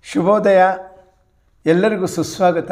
ಶುಭೋದಯ ಎಲ್ಲರಿಗೂ ಸುಸ್ವಾಗತ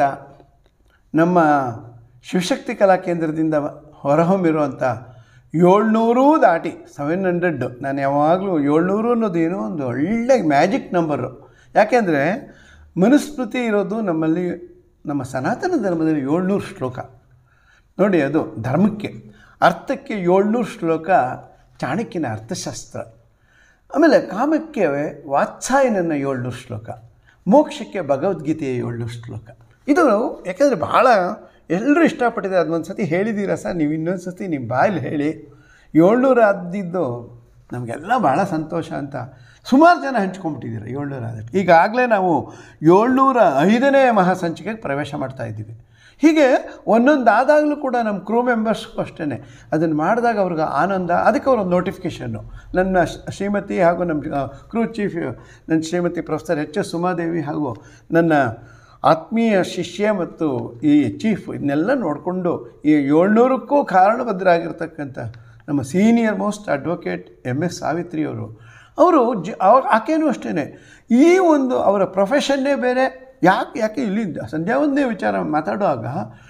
ನಮ್ಮ ಶಿವಶಕ್ತಿ ಕಲಾ ಕೇಂದ್ರದಿಂದ ಹೊರಹೊಮ್ಮಿರುವಂಥ ಏಳ್ನೂರು ದಾಟಿ ಸೆವೆನ್ ಹಂಡ್ರೆಡ್ ನಾನು ಯಾವಾಗಲೂ ಏಳ್ನೂರು ಅನ್ನೋದು ಏನೋ ಒಂದು ಒಳ್ಳೆ ಮ್ಯಾಜಿಕ್ ನಂಬರು ಯಾಕೆಂದರೆ ಮನುಸ್ಮೃತಿ ಇರೋದು ನಮ್ಮಲ್ಲಿ ನಮ್ಮ ಸನಾತನ ಧರ್ಮದಲ್ಲಿ ಏಳ್ನೂರು ಶ್ಲೋಕ ನೋಡಿ ಅದು ಧರ್ಮಕ್ಕೆ ಅರ್ಥಕ್ಕೆ ಏಳ್ನೂರು ಶ್ಲೋಕ ಚಾಣಕ್ಯನ ಅರ್ಥಶಾಸ್ತ್ರ ಆಮೇಲೆ ಕಾಮಕ್ಕೆ ವಾತ್ಸಾಯನನ ಏಳ್ನೂರು ಶ್ಲೋಕ ಮೋಕ್ಷಕ್ಕೆ ಭಗವದ್ಗೀತೆಯ ಏಳ್ನೂರು ಶ್ಲೋಕ ಇದು ಯಾಕೆಂದರೆ ಭಾಳ ಎಲ್ಲರೂ ಇಷ್ಟಪಟ್ಟಿದ್ದಾರೆ ಅದೊಂದು ಸತಿ ಹೇಳಿದ್ದೀರಾ ಸರ್ ನೀವು ಇನ್ನೊಂದು ಸತಿ ನಿಮ್ಮ ಬಾಯಲ್ಲಿ ಹೇಳಿ ಏಳ್ನೂರು ಆದಿದ್ದು ನಮಗೆಲ್ಲ ಭಾಳ ಸಂತೋಷ ಅಂತ ಸುಮಾರು ಜನ ಹಂಚ್ಕೊಂಡ್ಬಿಟ್ಟಿದ್ದೀರ ಏಳ್ನೂರ ಆದಷ್ಟು ಈಗಾಗಲೇ ನಾವು ಏಳ್ನೂರ ಐದನೇ ಮಹಾಸಂಚಿಕೆಗೆ ಪ್ರವೇಶ ಮಾಡ್ತಾ ಇದ್ದೀವಿ ಹೀಗೆ ಒಂದೊಂದು ಆದಾಗಲೂ ಕೂಡ ನಮ್ಮ ಕ್ರೂ ಮೆಂಬರ್ಸ್ಗೂ ಅಷ್ಟೇ ಅದನ್ನು ಮಾಡಿದಾಗ ಅವ್ರಿಗೆ ಆನಂದ ಅದಕ್ಕೆ ಅವ್ರೊಂದು ನೋಟಿಫಿಕೇಷನ್ನು ನನ್ನ ಶ್ರೀ- ಶ್ರೀಮತಿ ಹಾಗೂ ನಮ್ಮ ಕ್ರೂ ಚೀಫ್ ನನ್ನ Shrimati professor H S Umadevi ಹಾಗೂ ನನ್ನ ಆತ್ಮೀಯ ಶಿಷ್ಯ ಮತ್ತು ಈ ಚೀಫ್ ಇದನ್ನೆಲ್ಲ ನೋಡಿಕೊಂಡು ಈ ಏಳ್ನೂರಕ್ಕೂ ಕಾರಣಬದ್ಧರಾಗಿರ್ತಕ್ಕಂಥ ನಮ್ಮ senior most advocate M S ಸಾವಿತ್ರಿಯವರು ಅವರು ಜ ಅವ ಆಕೆಯೂ ಅಷ್ಟೇ ಈ ಒಂದು ಅವರ ಪ್ರೊಫೆಷನ್ನೇ ಬೇರೆ ಯಾಕೆ ಯಾಕೆ ಇಲ್ಲಿ ಸಂಧ್ಯಾವಂದನೆ ವಿಚಾರ ಮಾತಾಡುವಾಗ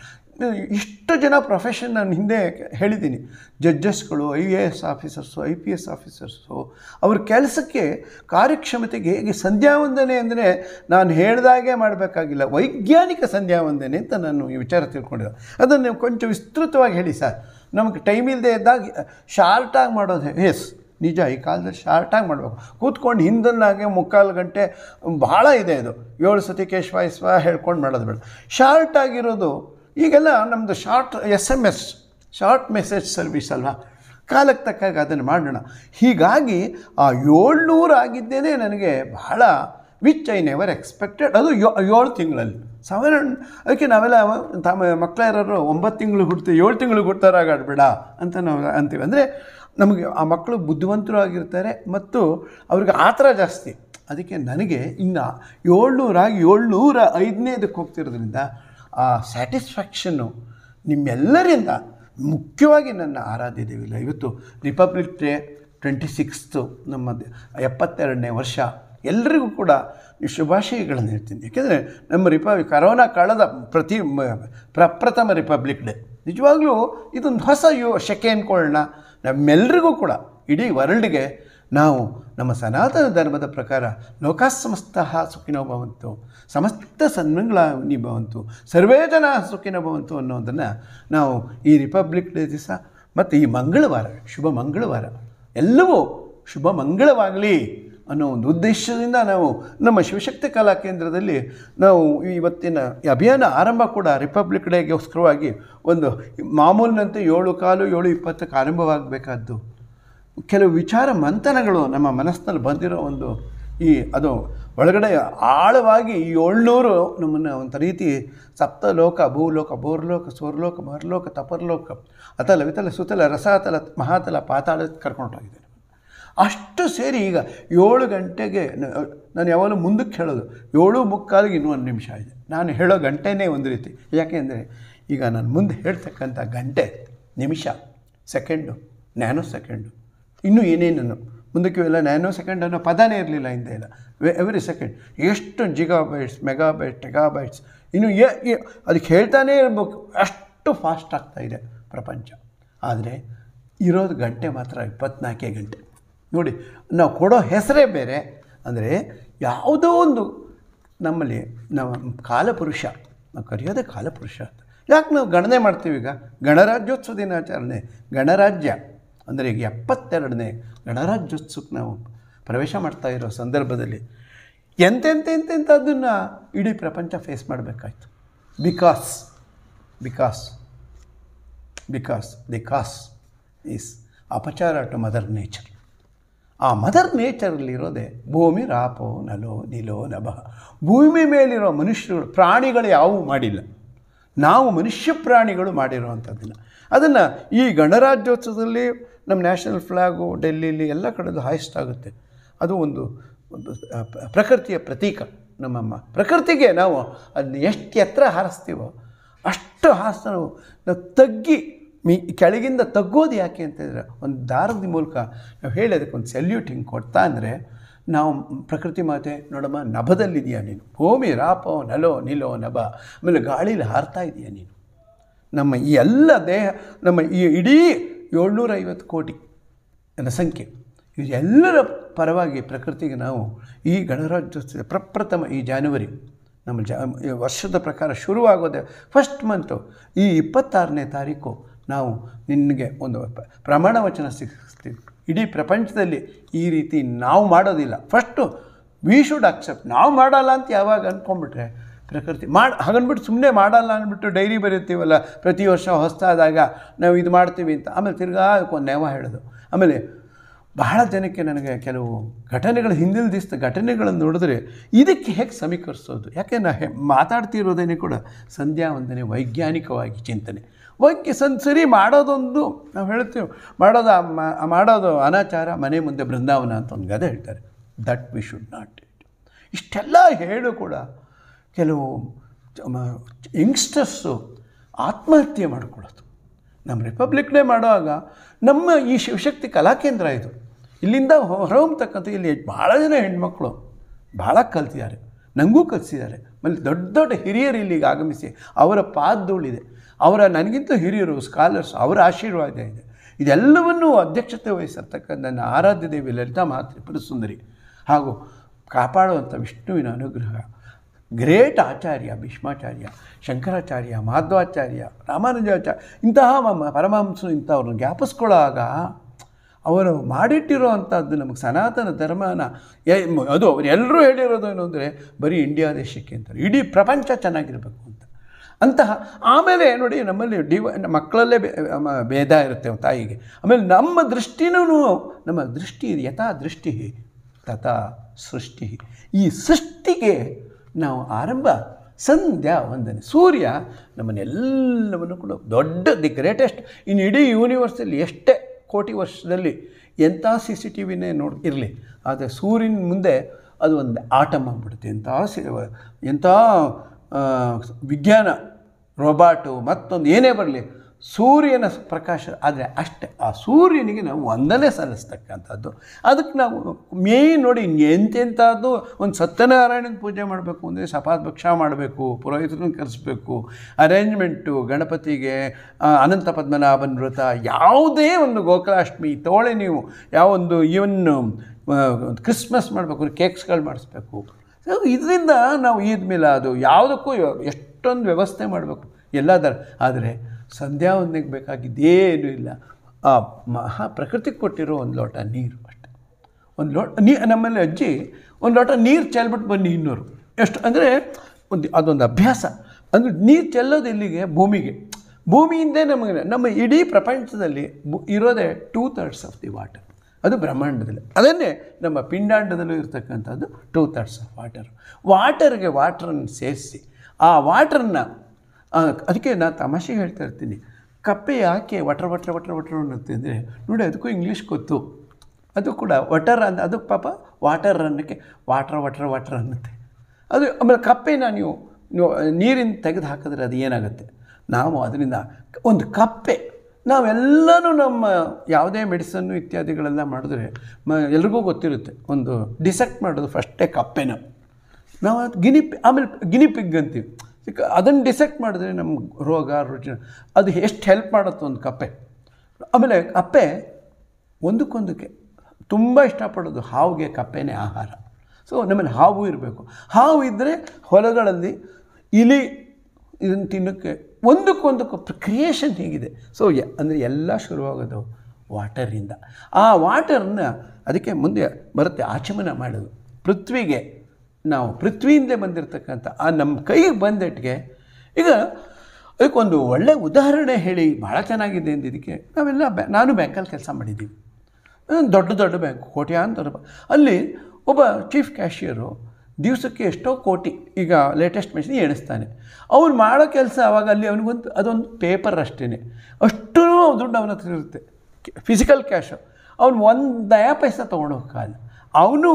ಇಷ್ಟು ಜನ ಪ್ರೊಫೆಷನ್ ನಾನು ಹಿಂದೆ ಹೇಳಿದ್ದೀನಿ ಜಡ್ಜಸ್ಗಳು I A S officers I P S officers ಅವ್ರ ಕೆಲಸಕ್ಕೆ ಕಾರ್ಯಕ್ಷಮತೆಗೆ ಹೇಗೆ ಸಂಧ್ಯಾವಂದನೆ ಅಂದರೆ ನಾನು ಹೇಳ್ದಾಗೆ ಮಾಡಬೇಕಾಗಿಲ್ಲ ವೈಜ್ಞಾನಿಕ ಸಂಧ್ಯಾವಂದನೆ ಅಂತ ನಾನು ಈ ವಿಚಾರ ತಿಳ್ಕೊಂಡಿದ್ದೆ ಅದನ್ನು ನೀವು ಕೊಂಚ ವಿಸ್ತೃತವಾಗಿ ಹೇಳಿ ಸರ್ ನಮಗೆ ಟೈಮ್ ಇಲ್ಲದೆ ಇದ್ದಾಗ ಶಾರ್ಟಾಗಿ ಮಾಡೋದು ಎಸ್ ನಿಜ ಈ ಕಾಲದಲ್ಲಿ ಶಾರ್ಟಾಗಿ ಮಾಡಬೇಕು ಕೂತ್ಕೊಂಡು ಹಿಂದನ್ನಾಗೆ ಮುಕ್ಕಾಲು ಗಂಟೆ ಭಾಳ ಇದೆ ಇದು ಏಳು ಸತಿ ಕೇಶವಾಯಿಸ್ವ ಹೇಳ್ಕೊಂಡು ಮಾಡೋದು ಬೇಡ ಶಾರ್ಟಾಗಿರೋದು ಈಗೆಲ್ಲ ನಮ್ಮದು short S M S short message service ಅಲ್ವಾ ಕಾಲಕ್ಕೆ ತಕ್ಕಾಗ ಅದನ್ನು ಮಾಡೋಣ ಹೀಗಾಗಿ ಆ ಏಳ್ನೂರು ಆಗಿದ್ದೇನೆ ನನಗೆ ಬಹಳ ವಿಚ್ ಐ ನೆವರ್ ಎಕ್ಸ್ಪೆಕ್ಟೆಡ್ ಅದು ಯೋ ಏಳು ತಿಂಗಳಲ್ಲಿ ಸೆವೆನ್ ಅದಕ್ಕೆ ನಾವೆಲ್ಲ ತಮ್ಮ ಮಕ್ಕಳ ಯಾರು ಒಂಬತ್ತು ತಿಂಗಳು ಹುಡ್ತೀವಿ ಏಳು ತಿಂಗಳು ಹುಡ್ತಾರಾಗಾಡ್ಬೇಡ ಅಂತ ನಾವು ಅಂತೀವಿ ಅಂದರೆ ನಮಗೆ ಆ ಮಕ್ಕಳು ಬುದ್ಧಿವಂತರು ಆಗಿರ್ತಾರೆ ಮತ್ತು ಅವ್ರಿಗೆ ಆತರ ಜಾಸ್ತಿ ಅದಕ್ಕೆ ನನಗೆ ಇನ್ನು ಏಳ್ನೂರಾಗಿ ಏಳ್ನೂರ ಐದನೇದಕ್ಕೆ ಹೋಗ್ತಿರೋದ್ರಿಂದ ಆ ಸ್ಯಾಟಿಸ್ಫ್ಯಾಕ್ಷನ್ನು ನಿಮ್ಮೆಲ್ಲರಿಂದ ಮುಖ್ಯವಾಗಿ ನನ್ನ ಆರಾಧ್ಯ ದೇವಿಲ್ಲ ಇವತ್ತು ರಿಪಬ್ಲಿಕ್ ಡೇ ಟ್ವೆಂಟಿ ಸಿಕ್ಸ್ತು ನಮ್ಮ ದ- ಎಪ್ಪತ್ತೆರಡನೇ ವರ್ಷ ಎಲ್ಲರಿಗೂ ಕೂಡ ಈ ಶುಭಾಶಯಗಳನ್ನು ಹೇಳ್ತೀನಿ ಯಾಕೆಂದರೆ ನಮ್ಮ ರಿಪ ಕರೋನಾ ಕಾಲದ ಪ್ರತಿ ಮ- ಪ್ರಪ್ರಥಮ ರಿಪಬ್ಲಿಕ್ ಡೇ ನಿಜವಾಗ್ಲೂ ಇದೊಂದು ಹೊಸ ಯು ಶಕೆ ಅಂದ್ಕೊಳ್ಳೋಣ ನಮ್ಮೆಲ್ಲರಿಗೂ ಕೂಡ ಇಡೀ ವರ್ಲ್ಡ್ಗೆ ನಾವು ನಮ್ಮ ಸನಾತನ ಧರ್ಮದ ಪ್ರಕಾರ ಲೋಕಾಸಮಸ್ತ ಸುಖಿನೋ ಭವಂತು ಸಮಸ್ತ ಸನ್ಮಂಗಳಾನಿ ಭವಂತು ಸರ್ವೇ ಜನ ಸುಖಿನೋ ಭವಂತು ಅನ್ನೋದನ್ನು ನಾವು ಈ ರಿಪಬ್ಲಿಕ್ ಡೇ ದಿವಸ ಮತ್ತು ಈ ಮಂಗಳವಾರ ಶುಭ ಮಂಗಳವಾರ ಎಲ್ಲವೂ ಶುಭ ಮಂಗಳವಾಗಲಿ ಅನ್ನೋ ಒಂದು ಉದ್ದೇಶದಿಂದ ನಾವು ನಮ್ಮ ಶಿವಶಕ್ತಿ ಕಲಾ ಕೇಂದ್ರದಲ್ಲಿ ನಾವು ಇವತ್ತಿನ ಈ ಅಭಿಯಾನ ಆರಂಭ ಕೂಡ ರಿಪಬ್ಲಿಕ್ ಡೇಗೋಸ್ಕರವಾಗಿ ಒಂದು ಮಾಮೂಲಿನಂತೆ ಏಳು ಕಾಲು ಏಳು ಇಪ್ಪತ್ತಕ್ಕೆ ಆರಂಭವಾಗಬೇಕಾದ್ದು ಕೆಲವು ವಿಚಾರ ಮಂಥನಗಳು ನಮ್ಮ ಮನಸ್ಸಿನಲ್ಲಿ ಬಂದಿರೋ ಒಂದು ಈ ಅದು ಒಳಗಡೆ ಆಳವಾಗಿ ಈ ಏಳ್ನೂರು ನಮ್ಮನ್ನು ಒಂದು ರೀತಿ ಸಪ್ತಲೋಕ ಭೂಲೋಕ ಬೋರ್ಲೋಕ ಸೋರ್ಲೋಕ ಮರ್ಲೋಕ ತಪರ್ಲೋಕ ಅತಲ ವಿತಲ ಸುತಲ ರಸಾತಲ ಮಹಾತಲ ಪಾತಾಳ ಕರ್ಕೊಂಡೋಗಿದೆ ಅಷ್ಟು ಸೇರಿ ಈಗ ಏಳು ಗಂಟೆಗೆ ನ- ನಾನು ಯಾವಾಗಲೂ ಮುಂದಕ್ಕೆ ಹೇಳೋದು ಏಳು ಮುಕ್ಕಾಲಿಗೆ ಇನ್ನೂ ಒಂದು ನಿಮಿಷ ಇದೆ ನಾನು ಹೇಳೋ ಗಂಟೆನೇ ಒಂದು ರೀತಿ ಯಾಕೆಂದರೆ ಈಗ ನಾನು ಮುಂದೆ ಹೇಳ್ತಕ್ಕಂಥ ಗಂಟೆ ನಿಮಿಷ ಸೆಕೆಂಡು ನ್ಯಾನೋ ಸೆಕೆಂಡು ಇನ್ನೂ ಏನೇನು ಮುಂದಕ್ಕೆ ಇವೆಲ್ಲ ನ್ಯಾನೋ ಸೆಕೆಂಡ್ ಅನ್ನೋ ಪದನೇ ಇರಲಿಲ್ಲ ಹಿಂದೆ ಇಲ್ಲ ಎವ್ರಿ ಸೆಕೆಂಡ್ ಎಷ್ಟು ಜಿಗಾಬೈಟ್ಸ್ ಮೆಗಾಬೈಟ್ಸ್ ಟೆಗಾಬೈಟ್ಸ್ ಇನ್ನು ಏ ಏ- ಅದಕ್ಕೆ ಹೇಳ್ತಾನೇ ಇರಬೇಕು ಅಷ್ಟು ಫಾಸ್ಟ್ ಆಗ್ತಾ ಇದೆ ಪ್ರಪಂಚ ಆದರೆ ಇರೋದು ಗಂಟೆ ಮಾತ್ರ ಇಪ್ಪತ್ನಾಲ್ಕೇ ಗಂಟೆ ನೋಡಿ ನಾವು ಕೊಡೋ ಹೆಸರೇ ಬೇರೆ ಅಂದರೆ ಯಾವುದೋ ಒಂದು ನಮ್ಮಲ್ಲಿ ನಾವು ಕಾಲಪುರುಷ ನಾವು ಕರೆಯೋದೇ ಕಾಲಪುರುಷ ಅಂತ ಯಾಕೆ ನಾವು ಗಣನೆ ಮಾಡ್ತೀವಿ ಈಗ ಗಣರಾಜ್ಯೋತ್ಸವ ದಿನಾಚರಣೆ ಗಣರಾಜ್ಯ ಅಂದರೆ ಈಗ ಎಪ್ಪತ್ತೆರಡನೇ ಗಣರಾಜ್ಯೋತ್ಸವಕ್ಕೆ ನಾವು ಪ್ರವೇಶ ಮಾಡ್ತಾ ಇರೋ ಸಂದರ್ಭದಲ್ಲಿ ಎಂತೆಂತ ಎಂತೆಂಥದ್ದನ್ನು ಇಡೀ ಪ್ರಪಂಚ ಫೇಸ್ ಮಾಡಬೇಕಾಯ್ತು because because because the cause is ಅಪಚಾರ ಟು ಮದರ್ ನೇಚರ್ ಆ ಮದರ್ ನೇಚರಲ್ಲಿರೋದೇ ಭೂಮಿ ರಾಪೋ ನಲೋ ನಿಲೋ ನಭ ಭೂಮಿ ಮೇಲಿರೋ ಮನುಷ್ಯರು ಪ್ರಾಣಿಗಳು ಯಾವುವು ಮಾಡಿಲ್ಲ ನಾವು ಮನುಷ್ಯ ಪ್ರಾಣಿಗಳು ಮಾಡಿರುವಂಥದ್ದನ್ನು ಅದನ್ನು ಈ ಗಣರಾಜ್ಯೋತ್ಸವದಲ್ಲಿ ನಮ್ಮ ನ್ಯಾಷನಲ್ ಫ್ಲ್ಯಾಗು ಡೆಲ್ಲಿಲಿ ಎಲ್ಲ ಕಡೆದು ಹಾಯಿಸ್ಟ್ ಆಗುತ್ತೆ ಅದು ಒಂದು ಒಂದು ಆ, ಪ್ರ- ಪ್ರಕೃತಿಯ ಪ್ರತೀಕ ನಮ್ಮಮ್ಮ ಪ್ರಕೃತಿಗೆ ನಾವು ಅದನ್ನ ಎಷ್ಟು ಎತ್ತರ ಹಾರಿಸ್ತೀವೋ ಅಷ್ಟು ಹಾರಿಸ್ತಾ ನಾವು ನಾವು ತಗ್ಗಿ ಮೀ ಕೆಳಗಿಂದ ತಗ್ಗೋದು ಯಾಕೆ ಅಂತಂದರೆ ಒಂದು ದಾರದ ಮೂಲಕ ನಾವು ಹೇಳಿ ಅದಕ್ಕೆ ಒಂದು ಸೆಲ್ಯೂಟ್ ಹಿಂಗೆ ಕೊಡ್ತಾ ಅಂದರೆ ನಾವು ಪ್ರಕೃತಿ ಮಾತೆ ನೋಡಮ್ಮ ನಭದಲ್ಲಿದೆಯಾ ನೀನು ಭೂಮಿ ರಾಪೋ ನಲೋ ನಿಲೋ ನಭ ಆಮೇಲೆ ಗಾಳೀಲಿ ಹಾರ್ತಾ ಇದೆಯಾ ನೀನು ನಮ್ಮ ಈ ಎಲ್ಲ ದೇಹ ನಮ್ಮ ಈ ಇಡೀ ಏಳ್ನೂರೈವತ್ತು ಕೋಟಿ ಜನಸಂಖ್ಯೆ ಇದೆಲ್ಲರ ಪರವಾಗಿ ಪ್ರಕೃತಿಗೆ ನಾವು ಈ ಗಣರಾಜ್ಯೋತ್ಸವ ಪ್ರಪ್ರಥಮ ಈ ಜಾನ್ವರಿ ನಮ್ಮ ಜ ಈ ವರ್ಷದ ಪ್ರಕಾರ ಶುರುವಾಗೋದೆ ಫಸ್ಟ್ ಮಂತು ಈ ಇಪ್ಪತ್ತಾರನೇ ತಾರೀಕು ನಾವು ನಿನಗೆ ಒಂದು ಪ- ಪ್ರಮಾಣ ವಚನ ಸಿಗ್ತೀವಿ ಇಡೀ ಪ್ರಪಂಚದಲ್ಲಿ ಈ ರೀತಿ ನಾವು ಮಾಡೋದಿಲ್ಲ ಫಸ್ಟು ವಿ ಶುಡ್ ಅಕ್ಸೆಪ್ಟ್ ನಾವು ಮಾಡಲ್ಲ ಅಂತ ಯಾವಾಗ ಅಂದ್ಕೊಂಡ್ಬಿಟ್ರೆ ಪ್ರಕೃತಿ ಮಾಡಿ ಹಾಗನ್ಬಿಟ್ಟು ಸುಮ್ಮನೆ ಮಾಡಲ್ಲ ಅಂದ್ಬಿಟ್ಟು ಡೈರಿ ಬರೀತೀವಲ್ಲ ಪ್ರತಿ ವರ್ಷ ಹೊಸ್ತಾದಾಗ ನಾವು ಇದು ಮಾಡ್ತೀವಿ ಅಂತ ಆಮೇಲೆ ತಿರ್ಗಾ ಒಂದು ನೆವ ಹೇಳೋದು ಆಮೇಲೆ ಬಹಳ ಜನಕ್ಕೆ ನನಗೆ ಕೆಲವು ಘಟನೆಗಳು ಹಿಂದಿನ ದಿವಸ ಘಟನೆಗಳನ್ನು ನೋಡಿದ್ರೆ ಇದಕ್ಕೆ ಹೇಗೆ ಸಮೀಕರಿಸೋದು ಯಾಕೆ ನಾ ಹೆ ಮಾತಾಡ್ತಿರೋದೇನೆ ಕೂಡ ಸಂಧ್ಯಾ ವಂದನೆ ವೈಜ್ಞಾನಿಕವಾಗಿ ಚಿಂತನೆ ವೈಜ್ಞ ಸನ್ ಸರಿ ಮಾಡೋದೊಂದು ನಾವು ಹೇಳ್ತೀವಿ ಮಾಡೋದು ಆ ಮ- ಆ ಮಾಡೋದು ಅನಾಚಾರ ಮನೆ ಮುಂದೆ ಬೃಂದಾವನ ಅಂತ ಒಂದು ಗದೆ ಹೇಳ್ತಾರೆ ದಟ್ ವಿ ಶುಡ್ ನಾಟ್ ಇಷ್ಟೆಲ್ಲ ಹೇಳು ಕೂಡ ಕೆಲವು ಯಂಗ್ಸ್ಟರ್ಸು ಆತ್ಮಹತ್ಯೆ ಮಾಡ್ಕೊಳ್ಳೋದು ನಮ್ಮ ರಿಪಬ್ಲಿಕ್ನೇ ಮಾಡುವಾಗ ನಮ್ಮ ಈ ಶಿವಶಕ್ತಿ ಕಲಾಕೇಂದ್ರ ಇದು ಇಲ್ಲಿಂದ ಹೊರಹೊಮ್ಮತಕ್ಕಂಥ ಇಲ್ಲಿ ಭಾಳ ಜನ ಹೆಣ್ಮಕ್ಳು ಭಾಳ ಕಲ್ತಿದ್ದಾರೆ ನನಗೂ ಕಲಿಸಿದ್ದಾರೆ ಆಮೇಲೆ ದೊಡ್ಡ ದೊಡ್ಡ ಹಿರಿಯರು ಇಲ್ಲಿಗೆ ಆಗಮಿಸಿ ಅವರ ಪಾದಧೂಳಿದೆ ಅವರ ನನಗಿಂತ ಹಿರಿಯರು ಸ್ಕಾಲರ್ಸ್ ಅವರ ಆಶೀರ್ವಾದ ಇದೆ ಇದೆಲ್ಲವನ್ನೂ ಅಧ್ಯಕ್ಷತೆ ವಹಿಸಿರ್ತಕ್ಕಂಥ ನನ್ನ ಆರಾಧ್ಯ ದೇವಿ ಲಲಿತಾ ಮಾತ್ರಿಪುರ ಸುಂದರಿ ಹಾಗೂ ಕಾಪಾಡುವಂಥ ವಿಷ್ಣುವಿನ ಅನುಗ್ರಹ ಗ್ರೇಟ್ ಆಚಾರ್ಯ ಭೀಷ್ಮಾಚಾರ್ಯ ಶಂಕರಾಚಾರ್ಯ ಮಾಧ್ವಾಚಾರ್ಯ ರಾಮಾನುಜಾಚಾರ್ಯ ಇಂತಹ ಮ- ಪರಮಹಂಸರು ಇಂಥವ್ರನ್ನ ಜ್ಞಾಪಿಸ್ಕೊಳ್ಳೋವಾಗ ಅವರು ಮಾಡಿಟ್ಟಿರೋ ಅಂಥದ್ದು ನಮಗೆ ಸನಾತನ ಧರ್ಮನ ಎ- ಮ- ಅದು ಅವ್ರು ಎಲ್ಲರೂ ಹೇಳಿರೋದು ಏನು ಅಂದರೆ ಬರೀ ಇಂಡಿಯಾ ದೇಶಕ್ಕೆ ಅಂತಾರೆ ಇಡೀ ಪ್ರಪಂಚ ಚೆನ್ನಾಗಿರಬೇಕು ಅಂತ ಅಂತಹ ಆಮೇಲೆ ನೋಡಿ ನಮ್ಮಲ್ಲಿ ಡಿವ ಮಕ್ಕಳಲ್ಲೇ ಬೇ- ಮ- ಭೇದ ಇರುತ್ತೆ ತಾಯಿಗೆ ಆಮೇಲೆ ನಮ್ಮ ದೃಷ್ಟಿನೂ ನಮ್ಮ ದೃಷ್ಟಿ ಯಥಾ ದೃಷ್ಟಿ ತಥಾ ಸೃಷ್ಟಿ ಈ ಸೃಷ್ಟಿಗೆ ನಾವು ಆರಂಭ ಸಂಧ್ಯಾ ವಂದನೆ ಸೂರ್ಯ ನಮ್ಮನ್ನೆಲ್ಲವನ್ನು ಕೂಡ ದೊಡ್ಡ ದಿ ಗ್ರೇಟೆಸ್ಟ್ ಇನ್ನು ಇಡೀ ಯೂನಿವರ್ಸಲ್ಲಿ ಎಷ್ಟೇ ಕೋಟಿ ವರ್ಷದಲ್ಲಿ ಎಂಥ ಸಿ ಸಿ ಟಿ ವಿನೇ ನೋಡಿ ಇರಲಿ ಆದರೆ ಸೂರ್ಯನ ಮುಂದೆ ಅದು ಒಂದು ಆಟಮ್ ಆಗಿಬಿಡುತ್ತೆ ಎಂಥ ಸಿ ಎಂಥ ಆ, ವಿಜ್ಞಾನ ರೋಬಾಟು ಮತ್ತೊಂದು ಏನೇ ಬರಲಿ ಸೂರ್ಯನ ಪ್ರಕಾಶ ಆದರೆ ಅಷ್ಟೇ ಆ ಸೂರ್ಯನಿಗೆ ನಾವು ವಂದನೆ ಸಲ್ಲಿಸ್ತಕ್ಕಂಥದ್ದು ಅದಕ್ಕೆ ನಾವು ಮೇಯ್ನ್ ನೋಡಿ ಎಂತೆಂಥದ್ದು ಒಂದು ಸತ್ಯನಾರಾಯಣನ ಪೂಜೆ ಮಾಡಬೇಕು ಅಂದರೆ ಸಪಾದ್ಭಕ್ಷ ಮಾಡಬೇಕು ಪುರೋಹಿತರನ್ನ ಕರೆಸ್ಬೇಕು ಅರೇಂಜ್ಮೆಂಟು ಗಣಪತಿಗೆ ಆ, ಅನಂತ ಪದ್ಮನಾಭನ ವ್ರತ ಯಾವುದೇ ಒಂದು ಗೋಕುಲಾಷ್ಟಮಿ ತೋಳೆ ನೀವು ಯಾವೊಂದು ಈವನ್ ಕ್ರಿಸ್ಮಸ್ ಮಾಡಬೇಕು ಕೇಕ್ಸ್ಗಳು ಮಾಡಿಸ್ಬೇಕು ಸೊ ಇದರಿಂದ ನಾವು ಈದ್ ಮಿಲಾದು ಯಾವುದಕ್ಕೂ ಎಷ್ಟೊಂದು ವ್ಯವಸ್ಥೆ ಮಾಡಬೇಕು ಎಲ್ಲದರ ಆದರೆ ಸಂಧ್ಯಾ ವಂದನೆಗೆ ಬೇಕಾಗಿದ್ದೇನೂ ಇಲ್ಲ ಆ ಮಹಾ ಪ್ರಕೃತಿಗೆ ಕೊಟ್ಟಿರೋ ಒಂದು ಲೋಟ ನೀರು ಅಷ್ಟೆ ಒಂದು ಲೋಟ ನೀ ನಮ್ಮಲ್ಲಿ ಅಜ್ಜಿ ಒಂದು ಲೋಟ ನೀರು ಚೆಲ್ಬಿಟ್ಟು ಬನ್ನಿ ಇನ್ನೂರು ಎಷ್ಟು ಅಂದರೆ ಒಂದು ಅದೊಂದು ಅಭ್ಯಾಸ ಅಂದರೆ ನೀರು ಚೆಲ್ಲೋದು ಎಲ್ಲಿಗೆ ಭೂಮಿಗೆ ಭೂಮಿಯಿಂದೇ ನಮಗೆ ನಮ್ಮ ಇಡೀ ಪ್ರಪಂಚದಲ್ಲಿ ಬು- ಇರೋದೇ two thirds of the water ಅದು ಬ್ರಹ್ಮಾಂಡದಲ್ಲಿ ಅದನ್ನೇ ನಮ್ಮ ಪಿಂಡಾಂಡದಲ್ಲೂ ಇರ್ತಕ್ಕಂಥದ್ದು ಟೂ ಥರ್ಡ್ಸ್ ಆಫ್ ವಾಟರ್ ವಾಟರ್ಗೆ ವಾಟ್ರನ್ನು ಸೇರಿಸಿ ಆ ವಾಟ್ರನ್ನ ಅದಕ್ಕೆ ನಾನು ತಮಾಷೆಗೆ ಹೇಳ್ತಾ ಇರ್ತೀನಿ ಕಪ್ಪೆ ಯಾಕೆ ವಟ್ರ ವಟ್ರ ವಟ್ರ ವಟ್ರ ಅನ್ನುತ್ತೆ ಅಂದರೆ ನೋಡಿ ಅದಕ್ಕೂ ಇಂಗ್ಲೀಷ್ ಗೊತ್ತು ಅದು ಕೂಡ ವಟರ್ ಅಂತ ಅದು ಪಾಪ ವಾಟರ್ ಅನ್ನೋಕ್ಕೆ ವಾಟ್ರ್ ವಟ್ರ್ ವಾಟ್ರ್ ಅನ್ನುತ್ತೆ ಅದು ಆಮೇಲೆ ಕಪ್ಪೆನ ನೀವು ನೀವು ನೀರಿಂದ ತೆಗೆದು ಹಾಕಿದ್ರೆ ಅದು ಏನಾಗುತ್ತೆ ನಾವು ಅದರಿಂದ ಒಂದು ಕಪ್ಪೆ ನಾವೆಲ್ಲನೂ ನಮ್ಮ ಯಾವುದೇ ಮೆಡಿಸನ್ನು ಇತ್ಯಾದಿಗಳೆಲ್ಲ ಮಾಡಿದ್ರೆ ಮ ಎಲ್ರಿಗೂ ಗೊತ್ತಿರುತ್ತೆ ಒಂದು ಡಿಸೆಕ್ಟ್ ಮಾಡೋದು ಫಸ್ಟೇ ಕಪ್ಪೆನ ನಾವು ಅದು ಗಿನಿ ಆಮೇಲೆ ಗಿನಿ ಪಿಗ್ ಅಂತೀವಿ ಅದನ್ನು ಡಿಸೆಕ್ಟ್ ಮಾಡಿದ್ರೆ ನಮ್ಮ ರೋಗ ರುಚಿ ಅದು ಎಷ್ಟು ಹೆಲ್ಪ್ ಮಾಡುತ್ತೆ ಒಂದು ಕಪ್ಪೆ ಆಮೇಲೆ ಕಪ್ಪೆ ಒಂದಕ್ಕೊಂದಕ್ಕೆ ತುಂಬ ಇಷ್ಟಪಡೋದು ಹಾವಿಗೆ ಕಪ್ಪೆನೇ ಆಹಾರ ಸೊ ನಮ್ಮಲ್ಲಿ ಹಾವು ಇರಬೇಕು ಹಾವು ಇದ್ದರೆ ಹೊಲಗಳಲ್ಲಿ ಇಲಿ ಇದನ್ನು ತಿನ್ನೋಕ್ಕೆ ಒಂದಕ್ಕೊಂದಕ್ಕೂ ಕ್ರಿಯೇಷನ್ ಹೇಗಿದೆ ಸೊ ಅಂದರೆ ಎಲ್ಲ ಶುರುವಾಗೋದು ವಾಟರಿಂದ ಆ ವಾಟರ್ನ ಅದಕ್ಕೆ ಮುಂದೆ ಬರುತ್ತೆ ಆಚಮನ ಮಾಡೋದು ಪೃಥ್ವಿಗೆ ನಾವು ಪೃಥ್ವಿಯಿಂದಲೇ ಬಂದಿರತಕ್ಕಂಥ ಆ ನಮ್ಮ ಕೈಗೆ ಬಂದಟ್ಟಿಗೆ ಈಗ ಅದಕ್ಕೊಂದು ಒಳ್ಳೆಯ ಉದಾಹರಣೆ ಹೇಳಿ ಭಾಳ ಚೆನ್ನಾಗಿದೆ ಅಂತ ಇದಕ್ಕೆ ನಾವೆಲ್ಲ ಬ್ಯಾ ನಾನು ಬ್ಯಾಂಕಲ್ಲಿ ಕೆಲಸ ಮಾಡಿದ್ದೀವಿ ಒಂದು ದೊಡ್ಡ ದೊಡ್ಡ ಬ್ಯಾಂಕ್ ಕೋಟ್ಯಾಂತರ ರೂಪಾಯಿ ಅಲ್ಲಿ ಒಬ್ಬ ಚೀಫ್ ಕ್ಯಾಶಿಯರು ದಿವಸಕ್ಕೆ ಎಷ್ಟೋ ಕೋಟಿ ಈಗ ಲೇಟೆಸ್ಟ್ ಮೆಷಿನ್ ಎಣಿಸ್ತಾನೆ ಅವ್ನು ಮಾಡೋ ಕೆಲಸ ಅವಾಗ ಅಲ್ಲಿ ಅವನಿಗೊಂದು ಅದೊಂದು ಪೇಪರ್ ಅಷ್ಟೇ ಅಷ್ಟೂ ದುಡ್ಡು ಅವನ ಹತ್ರ ಇರುತ್ತೆ ಫಿಸಿಕಲ್ ಕ್ಯಾಶು ಅವ್ನು ಒಂದು ದಯಾ ಪೈಸ ತೊಗೊಂಡು ಹೋಗಲ್ಲ ಅವನು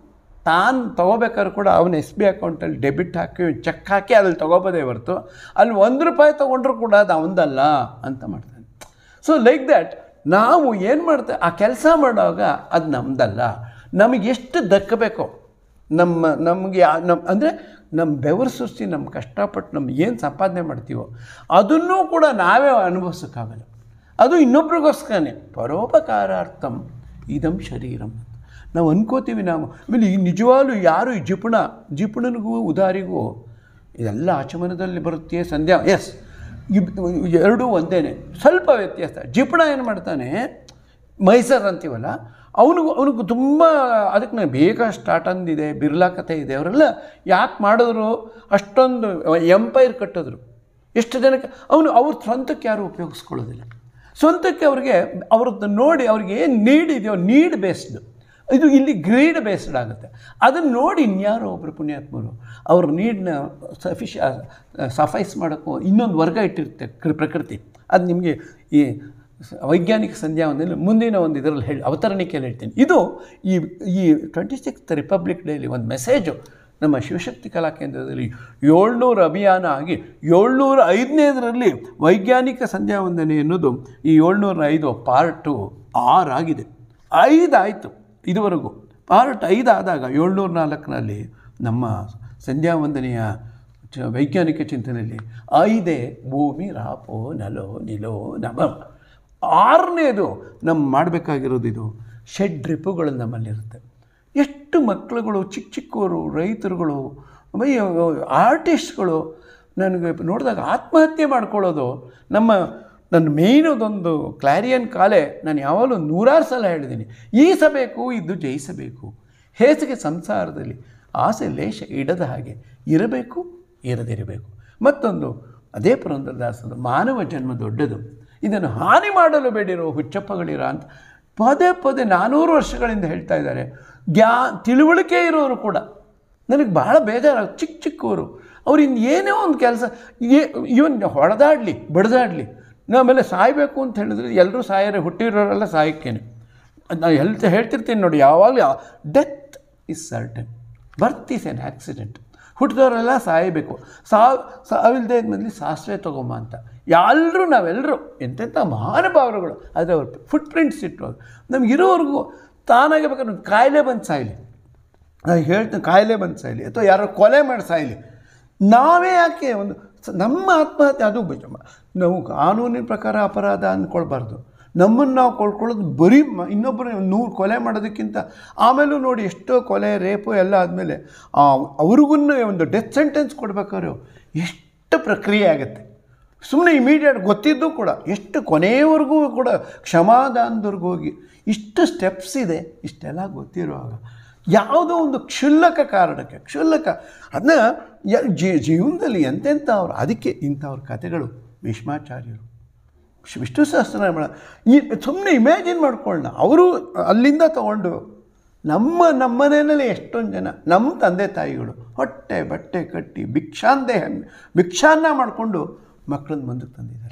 ತಾನು ತೊಗೋಬೇಕಾದ್ರೆ ಕೂಡ ಅವನ ಎಸ್ ಬಿ ಅಕೌಂಟಲ್ಲಿ ಡೆಬಿಟ್ ಹಾಕಿ ಚೆಕ್ ಹಾಕಿ ಅದ್ರಲ್ಲಿ ತೊಗೋಬೋದೇ ಹೊರತು ಅಲ್ಲಿ ಒಂದು ರೂಪಾಯಿ ತೊಗೊಂಡ್ರೂ ಕೂಡ ಅದು ಅವನದಲ್ಲ ಅಂತ ಮಾಡ್ತಾನೆ ಸೊ ಲೈಕ್ ದ್ಯಾಟ್ ನಾವು ಏನು ಮಾಡ್ತೇವೆ ಆ ಕೆಲಸ ಮಾಡುವಾಗ ಅದು ನಮ್ಮದಲ್ಲ ನಮಗೆ ಎಷ್ಟು ದಕ್ಕಬೇಕೋ ನಮ್ಮ ನಮಗೆ ಯಾ- ನಮ್ಮ ಅಂದರೆ ನಮ್ಮ ಬೆವರು ಸುರಿಸಿ ನಮ್ಮ ಕಷ್ಟಪಟ್ಟು ನಮ್ಮ ಏನು ಸಂಪಾದನೆ ಮಾಡ್ತೀವೋ ಅದನ್ನೂ ಕೂಡ ನಾವೇ ಅನುಭವಿಸೋಕ್ಕಾಗಲ್ಲ ಅದು ಇನ್ನೊಬ್ರಿಗೋಸ್ಕರನೇ ಪರೋಪಕಾರಾರ್ಥಂ ಇದಂ ಶರೀರಂ ನಾವು ಅನ್ಕೋತೀವಿ ನಾವು ಆಮೇಲೆ ಈ ನಿಜವಾಗ್ಲೂ ಯಾರು ಈ ಜಿಪುಣ ಜಿಪುಣನಿಗೂ ಉದಾರಿಗೂ ಇದೆಲ್ಲ ಆಚಮನದಲ್ಲಿ ಬರುತ್ತೆ ಸಂಧ್ಯಾ ಎಸ್ ಇಬ್ ಎರಡೂ ಒಂದೇನೆ ಸ್ವಲ್ಪ ವ್ಯತ್ಯಾಸ ಜಿಪುಣ ಏನು ಮಾಡ್ತಾನೆ ಮೈಸೂರು ಅಂತೀವಲ್ಲ ಅವನಿಗೂ ಅವನಿಗೂ ತುಂಬ ಅದಕ್ಕೆ ನಾನು ಬೇಗ ಸ್ಟಾರ್ಟ್ ಅಂದಿದೆ ಬಿರ್ಲಾ ಕಥೆ ಇದೆ ಅವರೆಲ್ಲ ಯಾಕೆ ಮಾಡಿದ್ರು ಅಷ್ಟೊಂದು ಎಂಪೈರ್ ಕಟ್ಟಿದ್ರು ಎಷ್ಟು ಜನಕ್ಕೆ ಅವನು ಅವ್ರ ಸ್ವಂತಕ್ಕೆ ಯಾರೂ ಉಪಯೋಗಿಸ್ಕೊಳ್ಳೋದಿಲ್ಲ ಸ್ವಂತಕ್ಕೆ ಅವ್ರಿಗೆ ಅವ್ರದ್ದು ನೋಡಿ ಅವ್ರಿಗೆ ಏನು ನೀಡ್ ಇದೆಯೋ ನೀಡ್ ಬೇಸ್ಡ್ ಇದು ಇಲ್ಲಿ ಗ್ರೀಡ್ ಬೇಸ್ಡ್ ಆಗುತ್ತೆ ಅದನ್ನು ನೋಡಿ ಇನ್ಯಾರೋ ಒಬ್ಬರು ಪುಣ್ಯಾತ್ಮರು ಅವ್ರ ನೀಡನ್ನ ಸಫಿಷ ಸಫೈಸ್ ಮಾಡೋಕ್ಕೂ ಇನ್ನೊಂದು ವರ್ಗ ಇಟ್ಟಿರುತ್ತೆ ಕೃ- ಪ್ರಕೃತಿ ಅದು ನಿಮಗೆ ಈ ಸ- ವೈಜ್ಞಾನಿಕ ಸಂಧ್ಯಾವನದಲ್ಲಿ ಮುಂದಿನ ಒಂದು ಇದರಲ್ಲಿ ಹೇಳಿ ಅವತರಣಿಕೆಯಲ್ಲಿ ಹೇಳ್ತೀನಿ ಇದು ಈ ಈ ಟ್ವೆಂಟಿ ಸಿಕ್ಸ್ತ್ ರಿಪಬ್ಲಿಕ್ ಡೇಲಿ ಒಂದು ಮೆಸೇಜು ನಮ್ಮ ಶಿವಶಕ್ತಿ ಕಲಾ ಕೇಂದ್ರದಲ್ಲಿ ಏಳ್ನೂರು ಅಭಿಯಾನ ಆಗಿ ಏಳ್ನೂರ ಐದನೇದರಲ್ಲಿ ವೈಜ್ಞಾನಿಕ ಸಂಧ್ಯಾವಂದನೆ ಎನ್ನುವುದು ಈ ಏಳ್ನೂರ ಐದು ಪಾರ್ಟು ಆರಾಗಿದೆ ಐದಾಯಿತು ಇದುವರೆಗೂ ಪಾರ್ಟ್ ಐದು ಆದಾಗ ಏಳ್ನೂರ ನಾಲ್ಕರಲ್ಲಿ ನಮ್ಮ ಸಂಧ್ಯಾವಂದನೆಯ ಚ ವೈಜ್ಞಾನಿಕ ಚಿಂತನೆಯಲ್ಲಿ ಐದೇ ಭೂಮಿ ರಾಪೋ ನಲೋ ನಿಲೋ ನಮ ಆರನೇದು ನಮ್ಮ ಮಾಡಬೇಕಾಗಿರೋದು ಇದು ಷಡ್ ರಿಪುಗಳು ನಮ್ಮಲ್ಲಿರುತ್ತೆ ಎಷ್ಟು ಮಕ್ಕಳುಗಳು ಚಿಕ್ಕ ಚಿಕ್ಕವರು ರೈತರುಗಳು ಆಮೇಲೆ ಆರ್ಟಿಸ್ಟ್ಗಳು ನನಗೆ ನೋಡಿದಾಗ ಆತ್ಮಹತ್ಯೆ ಮಾಡ್ಕೊಳ್ಳೋದು ನಮ್ಮ ನನ್ನ ಮೇಯ್ನದೊಂದು ಕ್ಲಾರಿಯನ್ ಕಾಲೆ ನಾನು ಯಾವಾಗಲೂ ನೂರಾರು ಸಲ ಹೇಳಿದ್ದೀನಿ ಈಸಬೇಕು ಇದು ಜಯಿಸಬೇಕು ಹೇಸಿಗೆ ಸಂಸಾರದಲ್ಲಿ ಆಸೆ ಲೇಷ ಇಡದ ಹಾಗೆ ಇರಬೇಕು ಇರದಿರಬೇಕು ಮತ್ತೊಂದು ಅದೇ ಪುರಂದರದಾಸದು ಮಾನವ ಜನ್ಮ ದೊಡ್ಡದು ಇದನ್ನು ಹಾನಿ ಮಾಡಲು ಬೇಡಿರೋ ಹುಚ್ಚಪ್ಪಗಳಿರ ಅಂತ ಪದೇ ಪದೇ ನಾನ್ನೂರು ವರ್ಷಗಳಿಂದ ಹೇಳ್ತಾ ಇದ್ದಾರೆ ಗ್ಯಾ ತಿಳುವಳಿಕೆ ಇರೋರು ಕೂಡ ನನಗೆ ಭಾಳ ಬೇಜಾರು ಚಿಕ್ಕ ಚಿಕ್ಕವರು ಅವ್ರಿಂದ ಏನೇ ಒಂದು ಕೆಲಸ ಇವನ್ ಹೊಡೆದಾಡಲಿ ಬಡ್ದಾಡಲಿ ಆಮೇಲೆ ಸಾಯಬೇಕು ಅಂತ ಹೇಳಿದ್ರೆ ಎಲ್ಲರೂ ಸಾಯರೆ ಹುಟ್ಟಿರೋರೆಲ್ಲ ಸಾಯಕ್ಕೇನೆ ನಾನು ಹೇಳ್ತಾ ಹೇಳ್ತಿರ್ತೀನಿ ನೋಡಿ ಯಾವಾಗಲೂ death is certain birth is an accident ಹುಟ್ಟಿದವರೆಲ್ಲ ಸಾಯಬೇಕು ಸಾವು ಸಾವಿಲ್ಲದೆ ಇದ್ಮೇಲೆ ಸಾಸಿವೆ ತಗೊಂಬ ಅಂತ ಎಲ್ಲರೂ ನಾವೆಲ್ಲರೂ ಎಂತೆಂಥ ಮಹಾನುಭಾವರುಗಳು ಅದು ಅವ್ರ ಫುಟ್ ಪ್ರಿಂಟ್ಸ್ ಇಟ್ಟು ನಮ್ಗೆ ಇರೋವರೆಗೂ ತಾನಾಗೆ ಬೇಕಾದ್ರೆ ಒಂದು ಕಾಯಿಲೆ ಬಂದು ಸಾಯಲಿ ನಾನು ಹೇಳ್ತೀನಿ ಕಾಯಿಲೆ ಬಂದು ಸಾಯಲಿ ಅಥವಾ ಯಾರೋ ಕೊಲೆ ಮಾಡಿ ಸಾಯಲಿ ನಾವೇ ಯಾಕೆ ಒಂದು ಸ- ನಮ್ಮ ಆತ್ಮಹತ್ಯೆ ಅದು ಬ- ನಾವು ಕಾನೂನಿನ ಪ್ರಕಾರ ಅಪರಾಧ ಅಂದ್ಕೊಳ್ಬಾರ್ದು ನಮ್ಮನ್ನು ನಾವು ಕೊಳ್ಕೊಳ್ಳೋದು ಬರೀ ಮ ಇನ್ನೊಬ್ಬರು ನೂರು ಕೊಲೆ ಮಾಡೋದಕ್ಕಿಂತ ಆಮೇಲೂ ನೋಡಿ ಎಷ್ಟೋ ಕೊಲೆ ರೇಪು ಎಲ್ಲ ಆದಮೇಲೆ ಅವ್ರಿಗೂ ಒಂದು ಡೆತ್ ಸೆಂಟೆನ್ಸ್ ಕೊಡ್ಬೇಕಾದ್ರೆ ಎಷ್ಟು ಪ್ರಕ್ರಿಯೆ ಆಗುತ್ತೆ ಸುಮ್ಮನೆ ಇಮಿಡಿಯೇಟ್ ಗೊತ್ತಿದ್ದು ಕೂಡ ಎಷ್ಟು ಕೊನೆಯವರೆಗೂ ಕೂಡ ಕ್ಷಮಾದಾನದವ್ರಿಗೆ ಹೋಗಿ ಇಷ್ಟು ಸ್ಟೆಪ್ಸ್ ಇದೆ ಇಷ್ಟೆಲ್ಲ ಗೊತ್ತಿರುವಾಗ ಯಾವುದೋ ಒಂದು ಕ್ಷುಲ್ಲಕ ಕಾರಣಕ್ಕೆ ಕ್ಷುಲ್ಲಕ ಅದನ್ನ ಯ- ಜೀ ಜೀವನದಲ್ಲಿ ಎಂತೆಂಥವ್ರು ಅದಕ್ಕೆ ಇಂಥವ್ರ ಕಥೆಗಳು ಭೀಷ್ಮಾಚಾರ್ಯರು ಶ್- ವಿಷ್ಣು ಸಹಸ್ರನಾರಾಯಣ ಈ ಸುಮ್ಮನೆ ಇಮ್ಯಾಜಿನ್ ಮಾಡ್ಕೊಳ್ಳೋಣ ಅವರು ಅಲ್ಲಿಂದ ತಗೊಂಡು ನಮ್ಮ ನಮ್ಮನೆಯಲ್ಲಿ ಎಷ್ಟೊಂದು ಜನ ನಮ್ಮ ತಂದೆ ತಾಯಿಗಳು ಹೊಟ್ಟೆ ಬಟ್ಟೆ ಕಟ್ಟಿ ಭಿಕ್ಷಾಂದೆ ಹೆಮ್ಮೆ ಭಿಕ್ಷಾನ್ನ ಮಾಡಿಕೊಂಡು ಮಕ್ಕಳನ್ನ ಮುಂದಕ್ಕೆ ತಂದಿದ್ದಾರೆ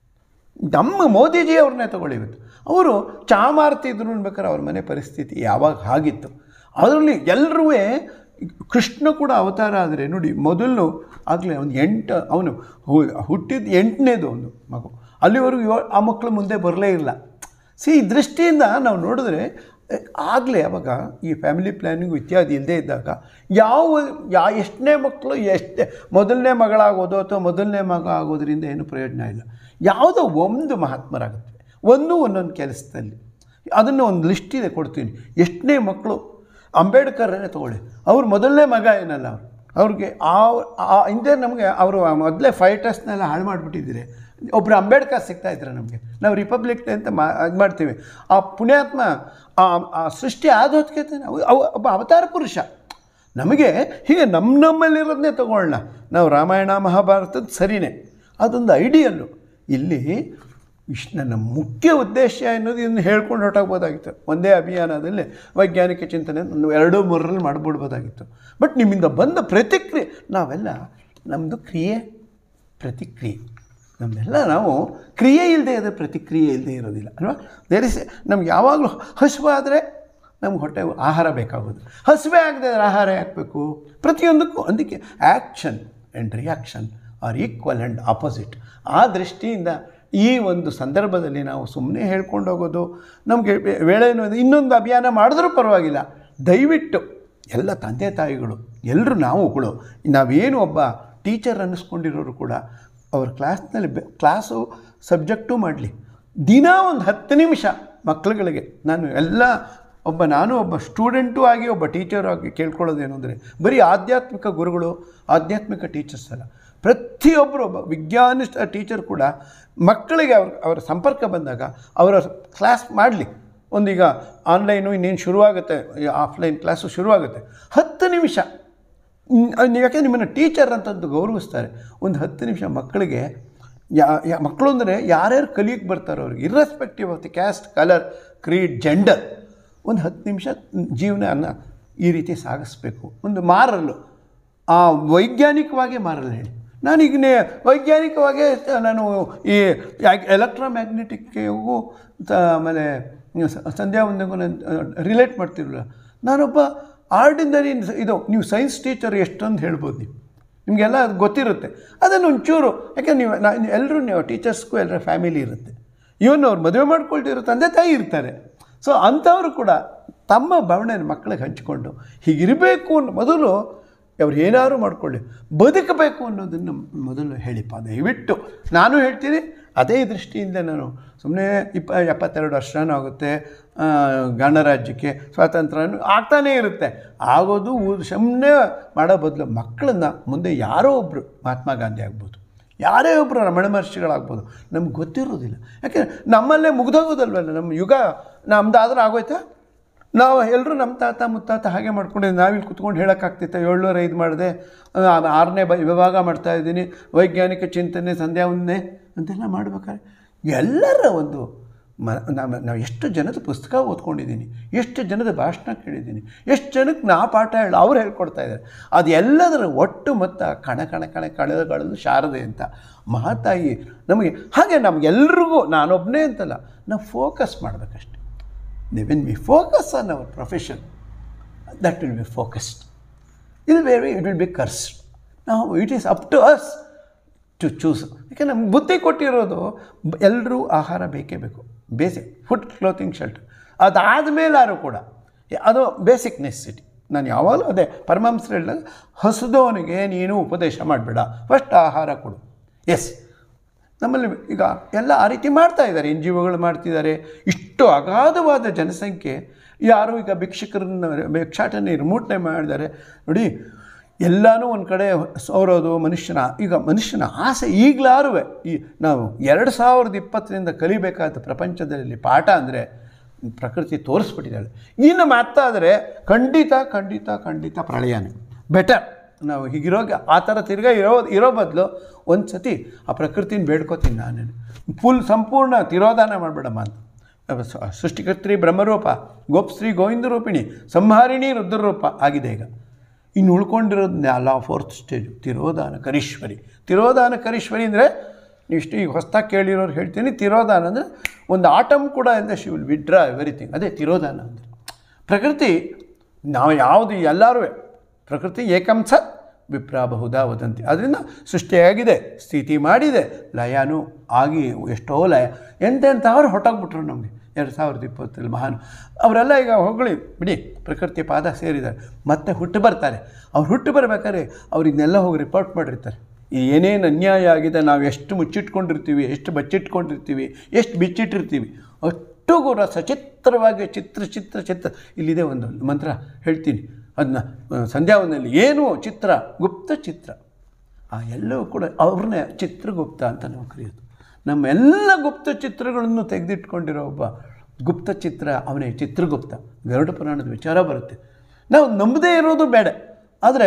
ನಮ್ಮ ಮೋದಿಜಿ ಅವ್ರನ್ನೇ ತಗೊಳ್ಳಿ ಇವತ್ತು ಅವರು ಚಾ ಮಾರ್ತಿದ್ರು ಅನ್ಬೇಕಾದ್ರೆ ಅವ್ರ ಮನೆ ಪರಿಸ್ಥಿತಿ ಯಾವಾಗ ಆಗಿತ್ತು ಅದರಲ್ಲಿ ಎಲ್ಲರೂ ಕೃಷ್ಣ ಕೂಡ ಅವತಾರ ಆದರೆ ನೋಡಿ ಮೊದಲು ಆಗಲೇ ಒಂದು ಎಂಟು ಅವನು ಹುಟ್ಟಿದ ಎಂಟನೇದು ಒಂದು ಮಗು ಅಲ್ಲಿವರೆಗೂ ಯೋ ಆ ಮಕ್ಕಳು ಮುಂದೆ ಬರಲೇ ಇಲ್ಲ ಸಿ ಈ ದೃಷ್ಟಿಯಿಂದ ನಾವು ನೋಡಿದ್ರೆ ಆಗಲೇ ಅವಾಗ ಈ ಫ್ಯಾಮಿಲಿ ಪ್ಲ್ಯಾನಿಂಗು ಇತ್ಯಾದಿ ಇಲ್ಲದೇ ಇದ್ದಾಗ ಯಾವ ಯಾ ಎಷ್ಟನೇ ಮಕ್ಕಳು ಎಷ್ಟೇ ಮೊದಲನೇ ಮಗಳಾಗೋದು ಅಥವಾ ಮೊದಲನೇ ಮಗ ಆಗೋದ್ರಿಂದ ಏನು ಪ್ರಯೋಜನ ಇಲ್ಲ ಯಾವುದೋ ಒಂದು ಮಹಾತ್ಮರಾಗುತ್ತೆ ಒಂದು ಒಂದೊಂದು ಕೆಲಸದಲ್ಲಿ ಅದನ್ನು ಒಂದು ಲಿಸ್ಟ್ ಇದೆ ಕೊಡ್ತೀನಿ ಎಷ್ಟನೇ ಮಕ್ಕಳು ಅಂಬೇಡ್ಕರ್ನೇ ತಗೊಳ್ಳಿ ಅವ್ರು ಮೊದಲನೇ ಮಗ ಏನಲ್ಲ ಅವ್ರು ಅವ್ರಿಗೆ ಆ ಆ- ಹಿಂದೆ ನಮಗೆ ಅವರು ಮೊದಲೇ ಫೈಟರ್ಸ್ನೆಲ್ಲ ಹಾಳು ಮಾಡಿಬಿಟ್ಟಿದ್ದೀರಿ ಒಬ್ಬರು ಅಂಬೇಡ್ಕರ್ ಸಿಗ್ತಾ ಇದ್ದಾರೆ ನಮಗೆ ನಾವು ರಿಪಬ್ಲಿಕ್ ಡೇ ಅಂತ ಮಾ ಇದು ಮಾಡ್ತೀವಿ ಆ ಪುಣ್ಯಾತ್ಮ ಆ ಆ ಸೃಷ್ಟಿ ಆದ ಹೊತ್ತಿಗೆ ತಾನೆ ಅವ- ಅವ ಒಬ್ಬ ಅವತಾರ ಪುರುಷ ನಮಗೆ ಹೀಗೆ ನಮ್ಮ ನಮ್ಮಲ್ಲಿರೋದನ್ನೇ ತಗೊಳ್ಳೋಣ ನಾವು ರಾಮಾಯಣ ಮಹಾಭಾರತದ ಸರಿನೇ ಅದೊಂದು ಐಡಿಯಲ್ಲು ಇಲ್ಲಿ ಇಷ್ಟು ನನ್ನ ಮುಖ್ಯ ಉದ್ದೇಶ ಅನ್ನೋದು ಇದನ್ನು ಹೇಳ್ಕೊಂಡು ಹೊರಟಾಗ್ಬೋದಾಗಿತ್ತು ಒಂದೇ ಅಭಿಯಾನದಲ್ಲಿ ವೈಜ್ಞಾನಿಕ ಚಿಂತನೆ ಒಂದು ಎರಡು ಮೂರರಲ್ಲಿ ಮಾಡಿಬಿಡ್ಬೋದಾಗಿತ್ತು ಬಟ್ ನಿಮ್ಮಿಂದ ಬಂದ ಪ್ರತಿಕ್ರಿಯೆ ನಾವೆಲ್ಲ ನಮ್ಮದು ಕ್ರಿಯೆ ಪ್ರತಿಕ್ರಿಯೆ ನಮ್ಮೆಲ್ಲ ನಾವು ಕ್ರಿಯೆ ಇಲ್ಲದೆ ಇದ್ದರೆ ಪ್ರತಿಕ್ರಿಯೆ ಇಲ್ಲದೆ ಇರೋದಿಲ್ಲ ಅಲ್ವಾ ದೇರ್ ಇಸ್ ನಮ್ಗೆ ಯಾವಾಗಲೂ ಹಸುವಾದರೆ ನಮ್ಗೆ ಹೊಟ್ಟೆ ಆಹಾರ ಬೇಕಾಗೋದು ಹಸುವೆ ಆಗದೆ ಇದ್ರೆ ಆಹಾರ ಹಾಕಬೇಕು ಪ್ರತಿಯೊಂದಕ್ಕೂ ಅದಕ್ಕೆ action and reaction are equal and opposite ಆ ದೃಷ್ಟಿಯಿಂದ ಈ ಒಂದು ಸಂದರ್ಭದಲ್ಲಿ ನಾವು ಸುಮ್ಮನೆ ಹೇಳ್ಕೊಂಡು ಹೋಗೋದು ನಮಗೆ ವೇಳೆನೂ ಇದೆ ಇನ್ನೊಂದು ಅಭಿಯಾನ ಮಾಡಿದ್ರೂ ಪರವಾಗಿಲ್ಲ ದಯವಿಟ್ಟು ಎಲ್ಲ ತಂದೆ ತಾಯಿಗಳು ಎಲ್ಲರೂ ನಾವುಗಳು ನಾವೇನು ಒಬ್ಬ ಟೀಚರ್ ಅನ್ನಿಸ್ಕೊಂಡಿರೋರು ಕೂಡ ಅವ್ರ ಕ್ಲಾಸ್ನಲ್ಲಿ ಬೆ ಕ್ಲಾಸು ಸಬ್ಜೆಕ್ಟು ಮಾಡಲಿ ದಿನ ಒಂದು ಹತ್ತು ನಿಮಿಷ ಮಕ್ಕಳುಗಳಿಗೆ ನಾನು ಎಲ್ಲ ಒಬ್ಬ ನಾನು ಒಬ್ಬ ಸ್ಟೂಡೆಂಟು ಆಗಿ ಒಬ್ಬ ಟೀಚರ್ ಆಗಿ ಕೇಳ್ಕೊಳ್ಳೋದೇನು ಅಂದರೆ ಬರೀ ಆಧ್ಯಾತ್ಮಿಕ ಗುರುಗಳು ಆಧ್ಯಾತ್ಮಿಕ ಟೀಚರ್ಸ್ ಅಲ್ಲ ಪ್ರತಿಯೊಬ್ಬರು ಒಬ್ಬ ವಿಜ್ಞಾನಿಷ್ಟ ಟೀಚರ್ ಕೂಡ ಮಕ್ಕಳಿಗೆ ಅವ್ರ ಅವರ ಸಂಪರ್ಕ ಬಂದಾಗ ಅವರ ಕ್ಲಾಸ್ ಮಾಡಲಿ ಒಂದೀಗ ಆನ್ಲೈನು ಇನ್ನೇನು ಶುರುವಾಗುತ್ತೆ ಈ ಆಫ್ಲೈನ್ ಕ್ಲಾಸು ಶುರುವಾಗುತ್ತೆ ಹತ್ತು ನಿಮಿಷ ಮ್, ನೀವು ಯಾಕೆ ನಿಮ್ಮನ್ನು ಟೀಚರ್ ಅಂತಂದು ಗೌರವಿಸ್ತಾರೆ ಒಂದು ಹತ್ತು ನಿಮಿಷ ಮಕ್ಕಳಿಗೆ ಯಾ ಯಾ ಮಕ್ಕಳು ಅಂದರೆ ಯಾರ್ಯಾರು ಕಲಿಯಕ್ಕೆ ಬರ್ತಾರೋ ಅವ್ರಿಗೆ irrespective of the caste colour creed gender ಒಂದು ಹತ್ತು ನಿಮಿಷ ಜೀವನ ಈ ರೀತಿ ಸಾಗಿಸ್ಬೇಕು ಒಂದು ಮಾರಲು ಆ ವೈಜ್ಞಾನಿಕವಾಗಿ ಮಾರಲು ಹೇಳಿ ನಾನೀಗನೇ ವೈಜ್ಞಾನಿಕವಾಗಿ ನಾನು ಈ ಎಲೆಕ್ಟ್ರೋಮ್ಯಾಗ್ನೆಟಿಕ್ಗೂ ಆಮೇಲೆ ಸ- ಸಂಧ್ಯಾ ಒಂದಿಗೂ ನಾನು ರಿಲೇಟ್ ಮಾಡ್ತಿರಲಿಲ್ಲ ನಾನೊಬ್ಬ ಆರ್ಡಿನರಿ ಇದು ನೀವು ಸೈನ್ಸ್ ಟೀಚರ್ ಎಷ್ಟೊಂದು ಹೇಳ್ಬೋದು ನೀವು ನಿಮಗೆಲ್ಲ ಅದು ಗೊತ್ತಿರುತ್ತೆ ಅದನ್ನು ಒಂಚೂರು ಯಾಕೆ ನೀವು ನಾ ಎಲ್ಲರೂ ನೀವು ಟೀಚರ್ಸ್ಗೂ ಎಲ್ಲರ ಫ್ಯಾಮಿಲಿ ಇರುತ್ತೆ ಇವನ್ ಅವ್ರು ಮದುವೆ ಮಾಡ್ಕೊಳ್ತಿರೋ ತಂದೆ ತಾಯಿ ಇರ್ತಾರೆ ಸೊ ಅಂಥವರು ಕೂಡ ತಮ್ಮ ಭಾವನೆಯನ್ನು ಮಕ್ಕಳಿಗೆ ಹಂಚಿಕೊಂಡು ಹೀಗಿರಬೇಕು ಅನ್ನೋ ಮೊದಲು ಅವ್ರು ಏನಾದ್ರು ಮಾಡ್ಕೊಳ್ಳಿ ಬದುಕಬೇಕು ಅನ್ನೋದನ್ನು ಮೊದಲು ಹೇಳಿಪ್ಪ ದಯವಿಟ್ಟು ನಾನು ಹೇಳ್ತೀನಿ ಅದೇ ದೃಷ್ಟಿಯಿಂದ ನಾನು ಸುಮ್ಮನೆ ಇಪ್ಪ ಎಪ್ಪತ್ತೆರಡು ವರ್ಷನೂ ಆಗುತ್ತೆ ಆ, ಗಣರಾಜ್ಯಕ್ಕೆ ಸ್ವಾತಂತ್ರ್ಯನೂ ಆಗ್ತಾನೇ ಇರುತ್ತೆ ಆಗೋದು ಸುಮ್ಮನೆ ಮಾಡೋ ಬದಲು ಮಕ್ಕಳನ್ನ ಮುಂದೆ ಯಾರೋ ಒಬ್ಬರು ಮಹಾತ್ಮ ಗಾಂಧಿ ಆಗ್ಬೋದು ಯಾರೇ ಒಬ್ಬರು ರಮಣ ಮಹರ್ಷಿಗಳಾಗ್ಬೋದು ನಮ್ಗೆ ಗೊತ್ತಿರೋದಿಲ್ಲ ಯಾಕೆ ನಮ್ಮಲ್ಲೇ ಮುಗ್ದೋಗೋದಲ್ವಲ್ಲ ನಮ್ಮ ಯುಗ ನಮ್ದಾದ್ರೆ ಆಗೋಯ್ತಾ ನಾವು ಎಲ್ಲರೂ ನಮ್ಮ ತಾತ ಮುತ್ತಾತ ಹಾಗೆ ಮಾಡ್ಕೊಂಡಿದ್ದು ನಾವಿಲ್ಲಿ ಕುತ್ಕೊಂಡು ಹೇಳೋಕ್ಕಾಗ್ತಿತ್ತ ಏಳ್ನೂರ ಐದು ಮಾಡಿದೆ ಆರನೇ ಬ ವಿಭಾಗ ಮಾಡ್ತಾ ಇದ್ದೀನಿ ವೈಜ್ಞಾನಿಕ ಚಿಂತನೆ ಸಂಧ್ಯಾ ಒಂದನೇ ಅಂತೆಲ್ಲ ಮಾಡ್ಬೇಕಾದ್ರೆ ಎಲ್ಲರ ಒಂದು ಮ ನಾವು ನಾವು ಎಷ್ಟು ಜನದ ಪುಸ್ತಕ ಓದ್ಕೊಂಡಿದ್ದೀನಿ ಎಷ್ಟು ಜನದ ಭಾಷಣ ಕೇಳಿದ್ದೀನಿ ಎಷ್ಟು ಜನಕ್ಕೆ ನಾ ಪಾಠ ಹೇಳಿ ಅವ್ರು ಹೇಳ್ಕೊಡ್ತಾ ಇದ್ದಾರೆ ಅದು ಎಲ್ಲದರ ಒಟ್ಟು ಮೊತ್ತ ಕಣ ಕಣ ಕಣ ಕಳೆದುಕೊಳ್ಳಲು ಶಾರದೆ ಅಂತ ಮಹಾತಾಯಿ ನಮಗೆ ಹಾಗೆ ನಮಗೆಲ್ರಿಗೂ ನಾನೊಬ್ಬನೇ ಅಂತಲ್ಲ ನಾವು ಫೋಕಸ್ ಮಾಡಬೇಕಷ್ಟೆ when we focus on our profession that will be focused ill vary it will be cursed ನಾವು it is up to us to choose ಯಾಕೆ ನಮ್ಗೆ ಬುದ್ಧಿ ಕೊಟ್ಟಿರೋದು ಎಲ್ಲರೂ ಆಹಾರ ಬೇಕೇ ಬೇಕು ಬೇಸಿಕ್ ಫುಡ್ ಕ್ಲೋತಿಂಗ್ ಶೆಲ್ಟರ್ ಅದಾದಮೇಲಾರು ಕೂಡ ಅದು ಬೇಸಿಕ್ ನೆಸಿಟಿ ನಾನು ಯಾವಾಗಲೂ ಅದೇ ಪರಮಾಂಸರು ಹೇಳಿದಾಗ ಹಸಿದವನಿಗೆ ನೀನು ಉಪದೇಶ ಮಾಡಬೇಡ ಫಸ್ಟ್ ಆಹಾರ ಕೊಡು ಎಸ್ ನಮ್ಮಲ್ಲಿ ಈಗ ಎಲ್ಲ ಆ ರೀತಿ ಮಾಡ್ತಾ ಇದ್ದಾರೆ ಎನ್ ಜಿ ಒಗಳು ಮಾಡ್ತಿದ್ದಾರೆ ಇಷ್ಟು ಅಗಾಧವಾದ ಜನಸಂಖ್ಯೆ ಯಾರು ಈಗ ಭಿಕ್ಷುಕರನ್ನ ಭಿಕ್ಷಾಟನೆ ನಿರ್ಮೂಟನೆ ಮಾಡಿದ್ದಾರೆ ನೋಡಿ ಎಲ್ಲನೂ ಒಂದು ಕಡೆ ಸೋರೋದು ಮನುಷ್ಯನ ಈಗ ಮನುಷ್ಯನ ಆಸೆ ಈಗಲಾರು ಈ ನಾವು ಎರಡು ಸಾವಿರದ ಇಪ್ಪತ್ತರಿಂದ ಕಲಿಬೇಕಾದ ಪ್ರಪಂಚದಲ್ಲಿ ಪಾಠ ಅಂದರೆ ಪ್ರಕೃತಿ ತೋರಿಸ್ಬಿಟ್ಟಿದ್ದಾಳೆ ಇನ್ನು ಮಾತಾದರೆ ಖಂಡಿತ ಖಂಡಿತ ಖಂಡಿತ ಪ್ರಳಯನೇ ಬೆಟರ್ ನಾವು ಹೀಗಿರೋಗೆ ಆ ಥರ ತಿರ್ಗಾ ಇರೋ ಇರೋ ಬದಲು ಒಂದು ಸತಿ ಆ ಪ್ರಕೃತಿನ ಬೇಡ್ಕೋತೀನಿ ನಾನು ಫುಲ್ ಸಂಪೂರ್ಣ ತಿರೋಧಾನ ಮಾಡಬೇಡಮ್ಮ ಅಂತ ಅವ ಸ- ಸೃಷ್ಟಿಕರ್ತ್ರಿ ಬ್ರಹ್ಮರೂಪ ಗೋಪ್ಶ್ರೀ ಗೋವಿಂದ ರೂಪಿಣಿ ಸಂಹಾರಿಣಿ ರುದ್ರರೂಪ ಆಗಿದೆ ಈಗ ಇನ್ನು ಉಳ್ಕೊಂಡಿರೋದು ಅಲ್ಲ ಫೋರ್ತ್ ಸ್ಟೇಜು ತಿರೋಧಾನ ಕರೀಶ್ವರಿ ತಿರೋಧಾನ ಕರೀಶ್ವರಿ ಅಂದರೆ ಇಷ್ಟು ಈಗ ಹೊಸ್ದಾಗಿ ಕೇಳಿರೋರು ಹೇಳ್ತೀನಿ ತಿರೋಧಾನ ಅಂದರೆ ಒಂದು ಆಟಮ್ ಕೂಡ ಅಂದರೆ ಶಿ ವಿಲ್ ವಿಡ್ರಾ ಎವ್ರಿಥಿಂಗ್ ಅದೇ ತಿರೋಧಾನ ಅಂದರೆ ಪ್ರಕೃತಿ ನಾವು ಯಾವುದು ಎಲ್ಲರೂ ಪ್ರಕೃತಿ ಏಕಂಸ ವಿಪ್ರಾಬಹುದಾ ವದಂತಿ ಅದರಿಂದ ಸೃಷ್ಟಿಯಾಗಿದೆ ಸ್ಥಿತಿ ಮಾಡಿದೆ ಲಯನೂ ಆಗಿ ಎಷ್ಟೋ ಲಯ ಎಂತೆಂಥವ್ರು ಹೊಟ್ಟೋಗ್ಬಿಟ್ರು ನಮಗೆ ಎರಡು ಸಾವಿರದ ಇಪ್ಪತ್ತರಲ್ಲಿ ಮಹಾನ್ ಅವರೆಲ್ಲ ಈಗ ಹೊಗಳಿ ಬಿಡಿ ಪ್ರಕೃತಿ ಪಾದ ಸೇರಿದ್ದಾರೆ ಮತ್ತೆ ಹುಟ್ಟು ಬರ್ತಾರೆ ಅವ್ರು ಹುಟ್ಟು ಬರ್ಬೇಕಾದ್ರೆ ಅವ್ರು ಇದನ್ನೆಲ್ಲ ಹೋಗಿ ರಿಪೋರ್ಟ್ ಮಾಡಿರ್ತಾರೆ ಈ ಏನೇನು ಅನ್ಯಾಯ ಆಗಿದೆ ನಾವು ಎಷ್ಟು ಮುಚ್ಚಿಟ್ಕೊಂಡಿರ್ತೀವಿ ಎಷ್ಟು ಬಚ್ಚಿಟ್ಕೊಂಡಿರ್ತೀವಿ ಎಷ್ಟು ಬಿಚ್ಚಿಟ್ಟಿರ್ತೀವಿ ಅಷ್ಟು ಕೂಡ ಸಚಿತ್ರವಾಗಿ ಚಿತ್ರ ಚಿತ್ರ ಚಿತ್ರ ಇಲ್ಲಿದೆ ಒಂದು ಮಂತ್ರ ಹೇಳ್ತೀನಿ ಅದನ್ನ ಸಂಧ್ಯಾವನಲ್ಲಿ ಏನು ಚಿತ್ರ ಗುಪ್ತ ಚಿತ್ರ ಆ ಎಲ್ಲವೂ ಕೂಡ ಅವ್ರನ್ನೇ ಚಿತ್ರಗುಪ್ತ ಅಂತ ನಾವು ಕರೆಯೋದು ನಮ್ಮ ಎಲ್ಲ ಗುಪ್ತ ಚಿತ್ರಗಳನ್ನು ತೆಗೆದಿಟ್ಕೊಂಡಿರೋ ಒಬ್ಬ ಗುಪ್ತ ಚಿತ್ರ ಅವನೇ ಚಿತ್ರಗುಪ್ತ ಗರುಡ ಪುರಾಣದ ವಿಚಾರ ಬರುತ್ತೆ ನಾವು ನಂಬದೇ ಇರೋದು ಬೇಡ ಆದರೆ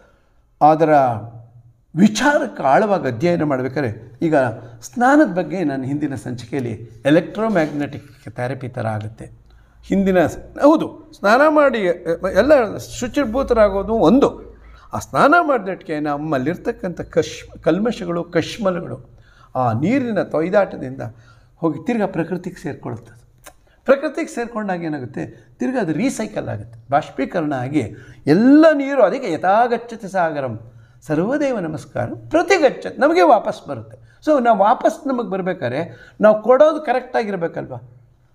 ಅದರ ವಿಚಾರಕ್ಕೆ ಆಳವಾಗಿ ಅಧ್ಯಯನ ಮಾಡಬೇಕಾದ್ರೆ ಈಗ ಸ್ನಾನದ ಬಗ್ಗೆ ನಾನು ಹಿಂದಿನ ಸಂಚಿಕೆಯಲ್ಲಿ ಎಲೆಕ್ಟ್ರೋಮ್ಯಾಗ್ನೆಟಿಕ್ ಥೆರಪಿ ಥರ ಆಗುತ್ತೆ ಹಿಂದಿನ ಹೌದು ಸ್ನಾನ ಮಾಡಿ ಎಲ್ಲ ಶುಚಿರ್ಭೂತರಾಗೋದು ಒಂದು ಆ ಸ್ನಾನ ಮಾಡಿದಟ್ಟಿಗೆ ನಮ್ಮಲ್ಲಿರ್ತಕ್ಕಂಥ ಕಶ್ ಕಲ್ಮಶಗಳು ಕಶ್ಮಲಗಳು ಆ ನೀರಿನ ತೊಯ್ದಾಟದಿಂದ ಹೋಗಿ ತಿರ್ಗಾ ಪ್ರಕೃತಿಗೆ ಸೇರ್ಕೊಳ್ತದೆ ಪ್ರಕೃತಿಗೆ ಸೇರ್ಕೊಂಡಾಗ ಏನಾಗುತ್ತೆ ತಿರ್ಗಾ ಅದು ರೀಸೈಕಲ್ ಆಗುತ್ತೆ ಬಾಷ್ಪೀಕರಣ ಆಗಿ ಎಲ್ಲ ನೀರು ಅದಕ್ಕೆ ಯಥಾಗಚ್ಚತೆ ಸಾಗರಂ ಸರ್ವದೇವ ನಮಸ್ಕಾರ ಪ್ರತಿಗಚ್ಚ ನಮಗೆ ವಾಪಸ್ ಬರುತ್ತೆ ಸೊ ನಾವು ವಾಪಸ್ ನಮಗೆ ಬರಬೇಕಾದ್ರೆ ನಾವು ಕೊಡೋದು ಕರೆಕ್ಟಾಗಿರ್ಬೇಕಲ್ವ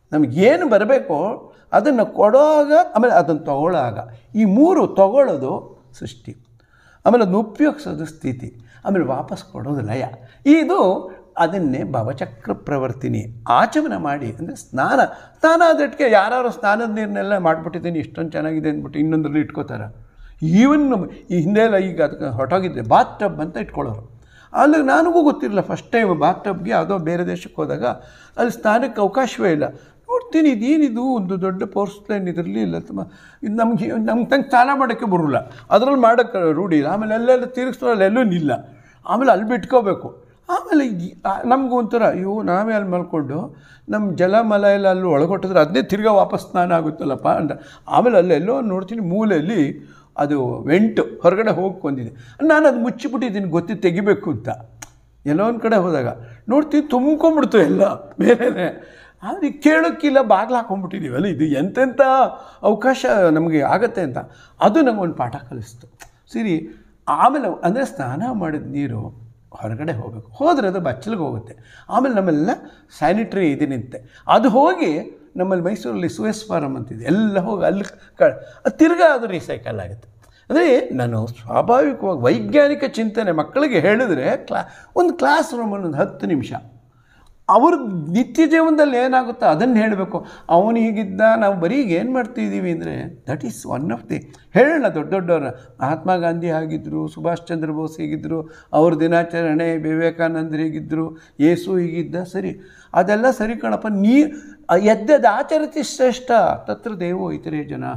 ನಮಗೇನು ಬರಬೇಕೋ ಅದನ್ನು ಕೊಡೋವಾಗ ಆಮೇಲೆ ಅದನ್ನು ತಗೊಳ್ಳೋವಾಗ ಈ ಮೂರು ತಗೊಳ್ಳೋದು ಸೃಷ್ಟಿ ಆಮೇಲೆ ಅದನ್ನು ಉಪಯೋಗಿಸೋದು ಸ್ಥಿತಿ ಆಮೇಲೆ ವಾಪಸ್ ಕೊಡೋದು ಲಯ ಇದು ಅದನ್ನೇ ಭವಚಕ್ರ ಪ್ರವರ್ತಿನಿ ಆಚಮನ ಮಾಡಿ ಅಂದರೆ ಸ್ನಾನ ಸ್ನಾನ ಆದಟ್ಟಿಗೆ ಯಾರು ಸ್ನಾನದ ನೀರನ್ನೆಲ್ಲ ಮಾಡಿಬಿಟ್ಟಿದ್ದೀನಿ ಇಷ್ಟೊಂದು ಚೆನ್ನಾಗಿದೆ ಅಂದ್ಬಿಟ್ಟು ಇನ್ನೊಂದರಲ್ಲಿ ಇಟ್ಕೋತಾರೆ ಈವನ್ ಈ ಹಿಂದೆ ಎಲ್ಲ ಈಗ ಅದಕ್ಕೆ ಹೊರಟೋಗಿದ್ದೆ ಬಾತ್ ಟಬ್ ಅಂತ ಇಟ್ಕೊಳ್ಳೋರು ಅಲ್ಲಿ ನನಗೂ ಗೊತ್ತಿರಲಿಲ್ಲ ಫಸ್ಟ್ ಟೈಮ್ ಬಾತ್ ಟಬ್ಗೆ ಯಾವುದೋ ಬೇರೆ ದೇಶಕ್ಕೆ ಹೋದಾಗ ಅಲ್ಲಿ ಸ್ನಾನಕ್ಕೆ ಅವಕಾಶವೇ ಇಲ್ಲ ನೋಡ್ತೀನಿ ಇದೇನಿದು ಒಂದು ದೊಡ್ಡ ಪೋರ್ಸ್ಲೈನ್ ಇದರಲ್ಲಿ ಇಲ್ಲ ತುಂಬ ಇದು ನಮ್ಗೆ ನಮ್ಗೆ ತಂಗೆ ಸ್ನಾನ ಮಾಡೋಕ್ಕೆ ಬರೋಲ್ಲ ಅದರಲ್ಲಿ ಮಾಡೋಕ್ಕೆ ರೂಢಿ ಇಲ್ಲ ಆಮೇಲೆ ಅಲ್ಲೆಲ್ಲ ತಿರುಗಿಸ್ತಾರೆ ಎಲ್ಲೂ ನಿಲ್ಲ ಆಮೇಲೆ ಅಲ್ಲಿ ಬಿಟ್ಕೋಬೇಕು ಆಮೇಲೆ ಈ- ಆ- ನಮಗೂ ಒಂಥರ ಅಯ್ಯೋ ನಾವೇ ಅಲ್ಲಿ ಮಲ್ಕೊಂಡು ನಮ್ಮ ಜಲಮಲ ಎಲ್ಲ ಅಲ್ಲಿ ಒಳಗೊಟ್ಟಿದ್ರೆ ಅದನ್ನೇ ತಿರ್ಗಾ ವಾಪಸ್ ಸ್ನಾನ ಆಗುತ್ತಲ್ಲಪ್ಪ ಅಂತ ಆಮೇಲೆ ಅಲ್ಲೆಲ್ಲೋ ನೋಡ್ತೀನಿ ಮೂಲೆಯಲ್ಲಿ ಅದು ವೆಂಟು ಹೊರಗಡೆ ಹೋಗಿ ಬಂದಿದೆ ನಾನು ಅದು ಮುಚ್ಚಿಬಿಟ್ಟಿದ್ದೀನಿ ಗೊತ್ತಿ ತೆಗಿಬೇಕು ಅಂತ ಎಲ್ಲೋ ಒಂದು ಕಡೆ ಹೋದಾಗ ನೋಡ್ತೀನಿ ತುಂಬ್ಕೊಂಬಿಡ್ತು ಎಲ್ಲ ಬೇರೆ ಆದರೆ ಕೇಳೋಕ್ಕಿಲ್ಲ ಬಾಗಿಲು ಹಾಕೊಂಡ್ಬಿಟ್ಟಿದ್ದೀವಲ್ಲ ಇದು ಎಂತೆಂಥ ಅವಕಾಶ ನಮಗೆ ಆಗತ್ತೆ ಅಂತ ಅದು ನಮಗೊಂದು ಪಾಠ ಕಲಿಸ್ತು ಸರಿ ಆಮೇಲೆ ಅಂದರೆ ಸ್ನಾನ ಮಾಡಿದ ನೀರು ಹೊರಗಡೆ ಹೋಗಬೇಕು ಹೋದರೆ ಅದು ಬಚ್ಚಲಿಗೆ ಹೋಗುತ್ತೆ ಆಮೇಲೆ ನಮ್ಮೆಲ್ಲ ಸ್ಯಾನಿಟ್ರಿ ಇದೆ ನಿಂತೆ ಅದು ಹೋಗಿ ನಮ್ಮಲ್ಲಿ ಮೈಸೂರಲ್ಲಿ ಸುಯಸ್ ಫಾರಮ್ ಅಂತಿದೆ ಎಲ್ಲ ಹೋಗಿ ಅಲ್ಲಿ ಕ ಅದು ತಿರ್ಗಾ ಅದು ರೀಸೈಕಲ್ ಆಗುತ್ತೆ ಅಂದರೆ ನಾನು ಸ್ವಾಭಾವಿಕವಾಗಿ ವೈಜ್ಞಾನಿಕ ಚಿಂತನೆ ಮಕ್ಕಳಿಗೆ ಹೇಳಿದ್ರೆ ಕ್ಲಾ ಒಂದು ಕ್ಲಾಸ್ ರೂಮಲ್ಲಿ ಒಂದು ಹತ್ತು ನಿಮಿಷ ಅವ್ರ ನಿತ್ಯ ಜೀವನದಲ್ಲಿ ಏನಾಗುತ್ತೋ ಅದನ್ನು ಹೇಳಬೇಕು ಅವನು ಹೀಗಿದ್ದ ನಾವು ಬರೀ ಈಗ ಏನು ಮಾಡ್ತಿದ್ದೀವಿ ಅಂದರೆ that is one of the ಹೇಳೋಣ ದೊಡ್ಡ ದೊಡ್ಡವ್ರ ಮಹಾತ್ಮ ಗಾಂಧಿ ಆಗಿದ್ದರು ಸುಭಾಷ್ ಚಂದ್ರ ಬೋಸ್ ಹೀಗಿದ್ದರು ಅವ್ರ ದಿನಾಚರಣೆ ವಿವೇಕಾನಂದರು ಹೀಗಿದ್ದರು ಯೇಸು ಹೀಗಿದ್ದ ಸರಿ ಅದೆಲ್ಲ ಸರಿ ಕಣಪ್ಪ ನೀ ಎದ್ದದ ಆಚರಿಸಿ ಶ್ರೇಷ್ಠ ತತ್ರ ದೇವೋ ಇತರೇ ಜನ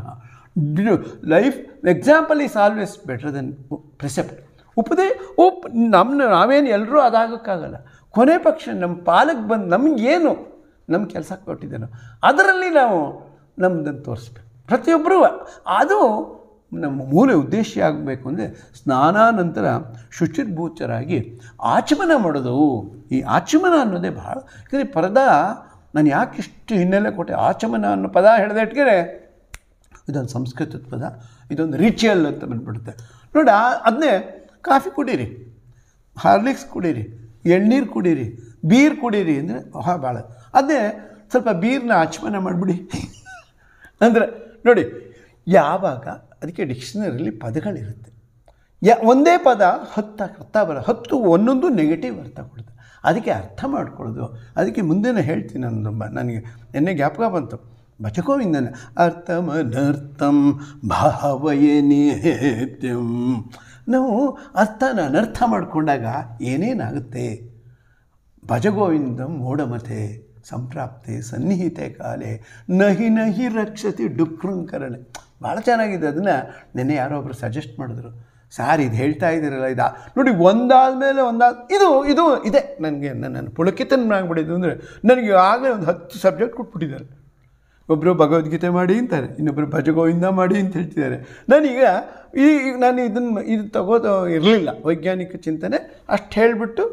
life example is always better than precept ಉಪದೇ ಉಪ್ ನಮ್ಮ ನಾವೇನು ಎಲ್ಲರೂ ಅದಾಗೋಕ್ಕಾಗಲ್ಲ ಕೊನೆ ಪಕ್ಷ ನಮ್ಮ ಪಾಲಕ್ಕೆ ಬಂದು ನಮಗೇನು ನಮ್ಮ ಕೆಲಸ ಕೊಟ್ಟಿದ್ದೇನೋ ಅದರಲ್ಲಿ ನಾವು ನಮ್ಮದನ್ನು ತೋರಿಸ್ಬೇಕು ಪ್ರತಿಯೊಬ್ಬರೂ ಅದು ನಮ್ಮ ಮೂಲ ಉದ್ದೇಶ ಆಗಬೇಕು ಅಂದರೆ ಸ್ನಾನಾನಂತರ ಶುಚಿರ್ಭೂತರಾಗಿ ಆಚಮನ ಮಾಡೋದು ಈ ಆಚಮನ ಅನ್ನೋದೇ ಭಾಳ ಯಾಕಂದರೆ ಪದ ನಾನು ಯಾಕೆ ಇಷ್ಟು ಹಿನ್ನೆಲೆ ಕೊಟ್ಟೆ ಆಚಮನ ಅನ್ನೋ ಪದ ಹಿಡಿದಿಟ್ಗೆ ಇದೊಂದು ಸಂಸ್ಕೃತದ ಪದ ಇದೊಂದು ರಿಚುವಲ್ ಅಂತ ಬಂದ್ಬಿಡುತ್ತೆ ನೋಡಿ ಅದನ್ನೇ ಕಾಫಿ ಕುಡೀರಿ ಹಾರ್ಲಿಕ್ಸ್ ಕುಡೀರಿ ಎಳ್ನೀರು ಕುಡೀರಿ ಬೀರ್ ಕುಡೀರಿ ಅಂದರೆ ಹಾ ಭಾಳ ಅದೇ ಸ್ವಲ್ಪ ಬೀರ್ನ ಆಚಮನ ಮಾಡಿಬಿಡಿ ಅಂದರೆ ನೋಡಿ ಯಾವಾಗ ಅದಕ್ಕೆ ಡಿಕ್ಷನರಿಲಿ ಪದಗಳಿರುತ್ತೆ ಯಾ ಒಂದೇ ಪದ ಹತ್ತು ಅರ್ಥ ಬರ ಹತ್ತು ಒಂದೊಂದು ನೆಗೆಟಿವ್ ಅರ್ಥ ಕೊಡುತ್ತೆ ಅದಕ್ಕೆ ಅರ್ಥ ಮಾಡ್ಕೊಳ್ಳೋದು ಅದಕ್ಕೆ ಮುಂದೆನೇ ಹೇಳ್ತೀನಿ ನಾನು ನನಗೆ ಎನ್ನೆ ಜ್ಞಾಪಕ ಬಂತು ಭಜಗೋವಿಂದನ ಅರ್ಥಮನರ್ಥಂ ಭಾವಯೇ ನಿತ್ಯಂ ನಾವು ಅರ್ಥನ ಅನರ್ಥ ಮಾಡಿಕೊಂಡಾಗ ಏನೇನಾಗುತ್ತೆ ಭಜಗೋವಿಂದಂ ಮೂಢಮತೆ ಸಂಪ್ರಾಪ್ತೆ ಸನ್ನಿಹಿತೆ ಕಾಲೆ ನಹಿ ನಹಿ ರಕ್ಷತಿ ಡುಕ್ರಂಕರಣೆ ಭಾಳ ಚೆನ್ನಾಗಿದೆ ಅದನ್ನು ನೆನ್ನೆ ಯಾರೋ ಒಬ್ಬರು ಸಜೆಸ್ಟ್ ಮಾಡಿದ್ರು ಸಾರ್ ಇದು ಹೇಳ್ತಾ ಇದ್ದೀರಲ್ಲ ಇದು ನೋಡಿ ಒಂದಾದ ಮೇಲೆ ಒಂದಾದ ಇದು ಇದು ಇದೆ ನನಗೆ ನನ್ನ ಪುಳಕಿತನಾಗ್ಬಿಟ್ಟಿದ್ದು ಅಂದರೆ ನನಗೆ ಆಗಲೇ ಒಂದು ಹತ್ತು ಸಬ್ಜೆಕ್ಟ್ ಕೊಟ್ಬಿಟ್ಟಿದ್ದಾರೆ ಒಬ್ಬರು ಭಗವದ್ಗೀತೆ ಮಾಡಿ ಅಂತಾರೆ ಇನ್ನೊಬ್ಬರು ಭಜಗೋವಿಂದ ಮಾಡಿ ಅಂತ ಹೇಳ್ತಿದ್ದಾರೆ ನಾನೀಗ ಈ ಈಗ ನಾನು ಇದನ್ನು ಇದು ತಗೋದು ಇರಲಿಲ್ಲ ವೈಜ್ಞಾನಿಕ ಚಿಂತನೆ ಅಷ್ಟು ಹೇಳಿಬಿಟ್ಟು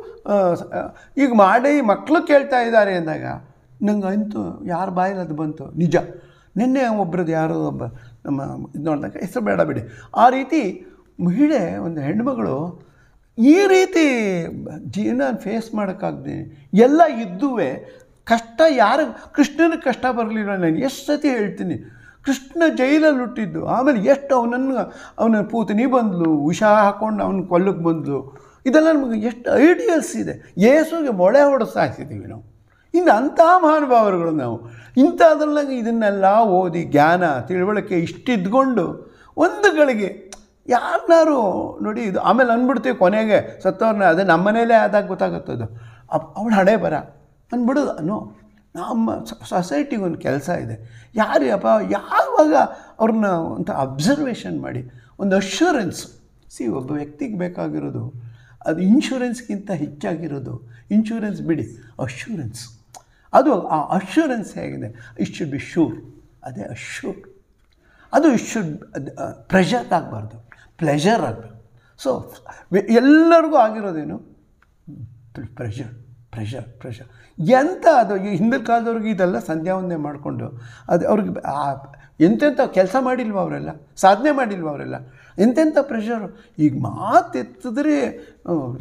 ಈಗ ಮಾಡಿ ಮಕ್ಕಳು ಕೇಳ್ತಾ ಇದ್ದಾರೆ ಅಂದಾಗ ನಂಗೆ ಅಂತೂ ಯಾರ ಬಾಯಲ್ಲಿ ಅದು ಬಂತು ನಿಜ ನಿನ್ನೆ ಒಬ್ರದ್ದು ಯಾರೋ ಒಬ್ಬ ನಮ್ಮ ಇದು ನೋಡಿದಾಗ ಹೆಸರು ಬೇಡ ಬಿಡಿ ಆ ರೀತಿ ಮಹಿಳೆ ಒಂದು ಹೆಣ್ಮಗಳು ಈ ರೀತಿ ಜೀವನ ಫೇಸ್ ಮಾಡೋಕ್ಕಾಗ್ದೆ ಎಲ್ಲ ಇದ್ದುವೆ ಕಷ್ಟ ಯಾರು ಕೃಷ್ಣನಿಗೆ ಕಷ್ಟ ಬರಲಿಲ್ಲ ನಾನು ಎಷ್ಟು ಸತಿ ಹೇಳ್ತೀನಿ ಕೃಷ್ಣ ಜೈಲಲ್ಲಿ ಹುಟ್ಟಿದ್ದು ಆಮೇಲೆ ಎಷ್ಟು ಅವನನ್ನು ಅವನ ಪೂತನಿ ಬಂದಳು ಉಷಾ ಹಾಕ್ಕೊಂಡು ಅವನ ಕೊಲ್ಲಕ್ಕೆ ಬಂದಳು ಇದೆಲ್ಲ ನಮಗೆ ಎಷ್ಟು ಐಡಿಯಲ್ಸ್ ಇದೆ ಯೇಸುಗೆ ಮೊಳೆ ಹೊಡೆದು ಸಾಯಿಸಿದ್ದೀವಿ ನಾವು ಇನ್ನು ಅಂಥ ಮಹಾನುಭಾವರುಗಳು ನಾವು ಇಂಥದ್ರಲ್ಲಾಗ ಇದನ್ನೆಲ್ಲ ಓದಿ ಜ್ಞಾನ ತಿಳುವಳಿಕೆ ಇಷ್ಟಿದ್ಕೊಂಡು ಒಂದು ಗಳಿಗೆ ಯಾರನ್ನಾರು ನೋಡಿ ಇದು ಆಮೇಲೆ ಅಂದ್ಬಿಡ್ತೀವಿ ಕೊನೆಗೆ ಸತ್ತವ್ರನ್ನ ಅದೇ ನಮ್ಮ ಮನೇಲೇ ಆದಾಗ ಗೊತ್ತಾಗುತ್ತದು ಅವಳ ಹಣೆ ಬರ ಅಂದ್ಬಿಡೋದು ಅನ್ನೋ ನಮ್ಮ ಸೊಸೈಟಿಗೆ ಒಂದು ಕೆಲಸ ಇದೆ ಯಾರು ಅಪ್ಪ ಯಾವಾಗ ಅವ್ರನ್ನ ಅಂತ ಅಬ್ಸರ್ವೇಷನ್ ಮಾಡಿ ಒಂದು ಅಶ್ಯೂರೆನ್ಸ್ ಸಿ ಒಬ್ಬ ವ್ಯಕ್ತಿಗೆ ಬೇಕಾಗಿರೋದು ಅದು ಇನ್ಶೂರೆನ್ಸ್ಗಿಂತ ಹೆಚ್ಚಾಗಿರೋದು ಇನ್ಶೂರೆನ್ಸ್ ಬಿಡಿ ಅಶ್ಯೂರೆನ್ಸ್ ಅದು ಆ ಅಶ್ಯೂರೆನ್ಸ್ ಹೇಗಿದೆ ಇಟ್ ಶುಡ್ ಬಿ ಶೂರ್ ಅದೇ ಅಶ್ಯೂರ್ ಅದು ಇಟ್ ಶುಡ್ ಪ್ರೆಷರ್ ಆಗಬಾರ್ದು ಪ್ಲೆಷರ್ ಆಗಬೇಕು ಸೊ ಎಲ್ಲರಿಗೂ ಆಗಿರೋದೇನು ಪ್ರೆಷರ್ ಪ್ರೆಷರ್ ಪ್ರೆಷರ್ ಎಂಥ ಅದು ಈ ಹಿಂದಿನ ಕಾಲದವ್ರಿಗೆ ಇದೆಲ್ಲ ಸಂಧ್ಯಾ ವಂದನೆ ಮಾಡಿಕೊಂಡು ಅದು ಅವ್ರಿಗೆ ಆ ಎಂತೆಂಥ ಕೆಲಸ ಮಾಡಿಲ್ವ ಅವರೆಲ್ಲ ಸಾಧನೆ ಮಾಡಿಲ್ವ ಅವರೆಲ್ಲ ಎಂತೆಂಥ ಪ್ರೆಷರು ಈಗ ಮಾತೆತ್ತಿದ್ರೆ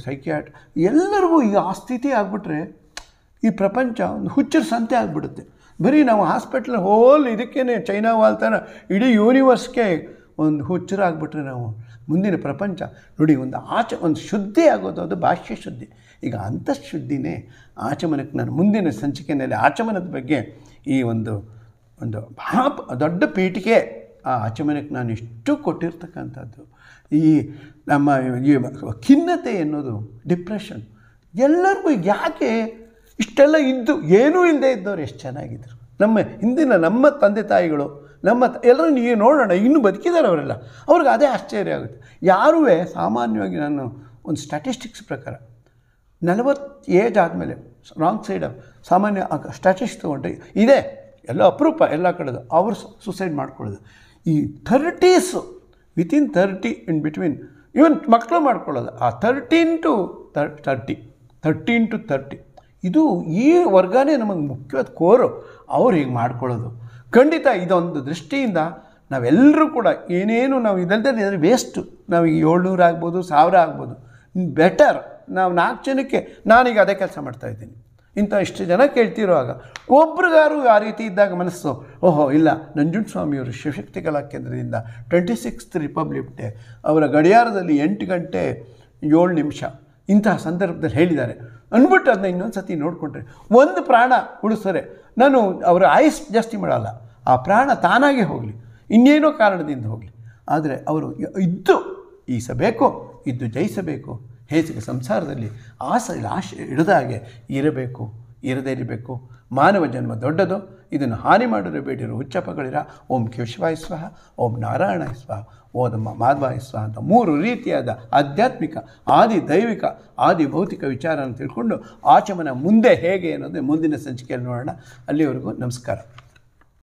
ಸೈಕ್ಯಾಟ್ ಎಲ್ಲರಿಗೂ ಈಗ ಆ ಸ್ಥಿತಿ ಆಗಿಬಿಟ್ರೆ ಈ ಪ್ರಪಂಚ ಒಂದು ಹುಚ್ಚರ ಸಂತೆ ಆಗಿಬಿಡುತ್ತೆ ಬರೀ ನಾವು ಹಾಸ್ಪಿಟ್ಲ್ ಹೋಲ್ ಇದಕ್ಕೇ ಚೈನಾ ವಾಲ್ ಥರ ಇಡೀ ಯೂನಿವರ್ಸ್ಗೆ ಒಂದು ಹುಚ್ಚರಾಗ್ಬಿಟ್ರೆ ನಾವು ಮುಂದಿನ ಪ್ರಪಂಚ ನೋಡಿ ಒಂದು ಆಚ ಒಂದು ಶುದ್ಧಿ ಆಗೋದು ಅದು ಭಾಷ್ಯ ಶುದ್ಧಿ ಈಗ ಅಂತಃಶುದ್ಧಿನೇ ಆಚಮನಕ್ಕೆ ನಾನು ಮುಂದಿನ ಸಂಚಿಕೆಯಲ್ಲಿ ಆಚಮನದ ಬಗ್ಗೆ ಈ ಒಂದು ಒಂದು ಮಹಾ ದೊಡ್ಡ ಪೀಠಿಕೆ ಆ ಆಚಮನಕ್ಕೆ ನಾನು ಇಷ್ಟು ಕೊಟ್ಟಿರ್ತಕ್ಕಂಥದ್ದು ಈ ನಮ್ಮ ಈ ಖಿನ್ನತೆ ಎನ್ನೋದು ಡಿಪ್ರೆಷನ್ ಎಲ್ಲರಿಗೂ ಯಾಕೆ ಇಷ್ಟೆಲ್ಲ ಇದ್ದು ಏನೂ ಇಲ್ಲದೆ ಇದ್ದವ್ರು ಎಷ್ಟು ಚೆನ್ನಾಗಿದ್ರು ನಮ್ಮ ಹಿಂದಿನ ನಮ್ಮ ತಂದೆ ತಾಯಿಗಳು ನಮ್ಮ ತ- ಎಲ್ಲರೂ ನೀವು ನೋಡೋಣ ಇನ್ನೂ ಬದುಕಿದ್ದಾರೆ ಅವರೆಲ್ಲ ಅವ್ರಿಗೆ ಅದೇ ಆಶ್ಚರ್ಯ ಆಗುತ್ತೆ ಯಾರೂ ಸಾಮಾನ್ಯವಾಗಿ ನಾನು ಒಂದು ಸ್ಟ್ಯಾಟಿಸ್ಟಿಕ್ಸ್ ಪ್ರಕಾರ ನಲವತ್ತು ಏಜ್ ಆದಮೇಲೆ ರಾಂಗ್ ಸೈಡ್ ಸಾಮಾನ್ಯ ಸ್ಟ್ಯಾಟಿಸ್ಟಿಕ್ಸ್ ತೊಗೊಂಡ್ರೆ ಇದೆ ಎಲ್ಲ ಅಪರೂಪ ಎಲ್ಲ ಕಡೆದು ಅವರು ಸುಸೈಡ್ ಮಾಡ್ಕೊಳ್ಳೋದು ಈ thirties within thirty in between even ಮಕ್ಕಳು ಮಾಡ್ಕೊಳ್ಳೋದು ಆ ತರ್ಟೀನ್ ಟು ತರ್ ತರ್ಟಿ ತರ್ಟೀನ್ ಟು ತರ್ಟಿ ಇದು ಈ ವರ್ಗನೇ ನಮಗೆ ಮುಖ್ಯವಾದ ಕೋರು ಅವ್ರು ಹೀಗೆ ಮಾಡ್ಕೊಳ್ಳೋದು ಖಂಡಿತ ಇದೊಂದು ದೃಷ್ಟಿಯಿಂದ ನಾವೆಲ್ಲರೂ ಕೂಡ ಏನೇನು ನಾವು ಇದಲ್ಲದೆ ಇದ್ರೆ ವೇಸ್ಟು ನಾವು ಈಗ ಏಳ್ನೂರು ಆಗ್ಬೋದು ಸಾವಿರ ಆಗ್ಬೋದು ಬೆಟರ್ ನಾವು ನಾಲ್ಕು ಜನಕ್ಕೆ ನಾನೀಗ ಅದೇ ಕೆಲಸ ಮಾಡ್ತಾಯಿದ್ದೀನಿ ಇಂಥ ಇಷ್ಟು ಜನ ಕೇಳ್ತಿರುವಾಗ ಒಬ್ರಿಗಾರು ಆ ರೀತಿ ಇದ್ದಾಗ ಮನಸ್ಸು ಓಹೋ ಇಲ್ಲ ನಂಜುಂಡಸ್ವಾಮಿಯವರು ಶಿವಶಕ್ತಿ ಕಲಾ ಕೇಂದ್ರದಿಂದ ಟ್ವೆಂಟಿ ಸಿಕ್ಸ್ತ್ ರಿಪಬ್ಲಿಕ್ ಡೇ ಅವರ ಗಡಿಯಾರದಲ್ಲಿ ಎಂಟು ಗಂಟೆ ಏಳು ನಿಮಿಷ ಇಂತಹ ಸಂದರ್ಭದಲ್ಲಿ ಹೇಳಿದ್ದಾರೆ ಅಂದ್ಬಿಟ್ಟು ಅದನ್ನ ಇನ್ನೊಂದು ಸತಿ ನೋಡಿಕೊಂಡ್ರೆ ಒಂದು ಪ್ರಾಣ ಉಳಿಸ್ತಾರೆ ನಾನು ಅವರ ಆಯುಸ್ ಜಾಸ್ತಿ ಮಾಡಲ್ಲ ಆ ಪ್ರಾಣ ತಾನಾಗೇ ಹೋಗಲಿ ಇನ್ನೇನೋ ಕಾರಣದಿಂದ ಹೋಗಲಿ ಆದರೆ ಅವರು ಇದ್ದು ಈಸಬೇಕು ಇದ್ದು ಜಯಿಸಬೇಕು ಹೇಸಿಗೆ ಸಂಸಾರದಲ್ಲಿ ಆಸೆ ಆಶೆ ಹಿಡಿದ ಹಾಗೆ ಇರಬೇಕು ಇರದೇ ಇರಬೇಕು ಮಾನವ ಜನ್ಮ ದೊಡ್ಡದು ಇದನ್ನು ಹಾನಿ ಮಾಡಲು ಬೇಡಿರು ಹುಚ್ಚಪ್ಪಗಳಿರ ಓಂ ಕೇಶವಾಯ ಸ್ವಹ ಓಂ ನಾರಾಯಣ ಸ್ವಹ ಓಂ ಮಾಧವಾಯ ಸ್ವಹ ಅಂತ ಮೂರು ರೀತಿಯಾದ ಆಧ್ಯಾತ್ಮಿಕ ಆದಿ ದೈವಿಕ ಆದಿ ಭೌತಿಕ ವಿಚಾರನ ತಿಳ್ಕೊಂಡು ಆಚಮನ ಮುಂದೆ ಹೇಗೆ ಅನ್ನೋದು ಮುಂದಿನ ಸಂಚಿಕೆಯಲ್ಲಿ ನೋಡೋಣ ಅಲ್ಲಿವರೆಗೂ ನಮಸ್ಕಾರ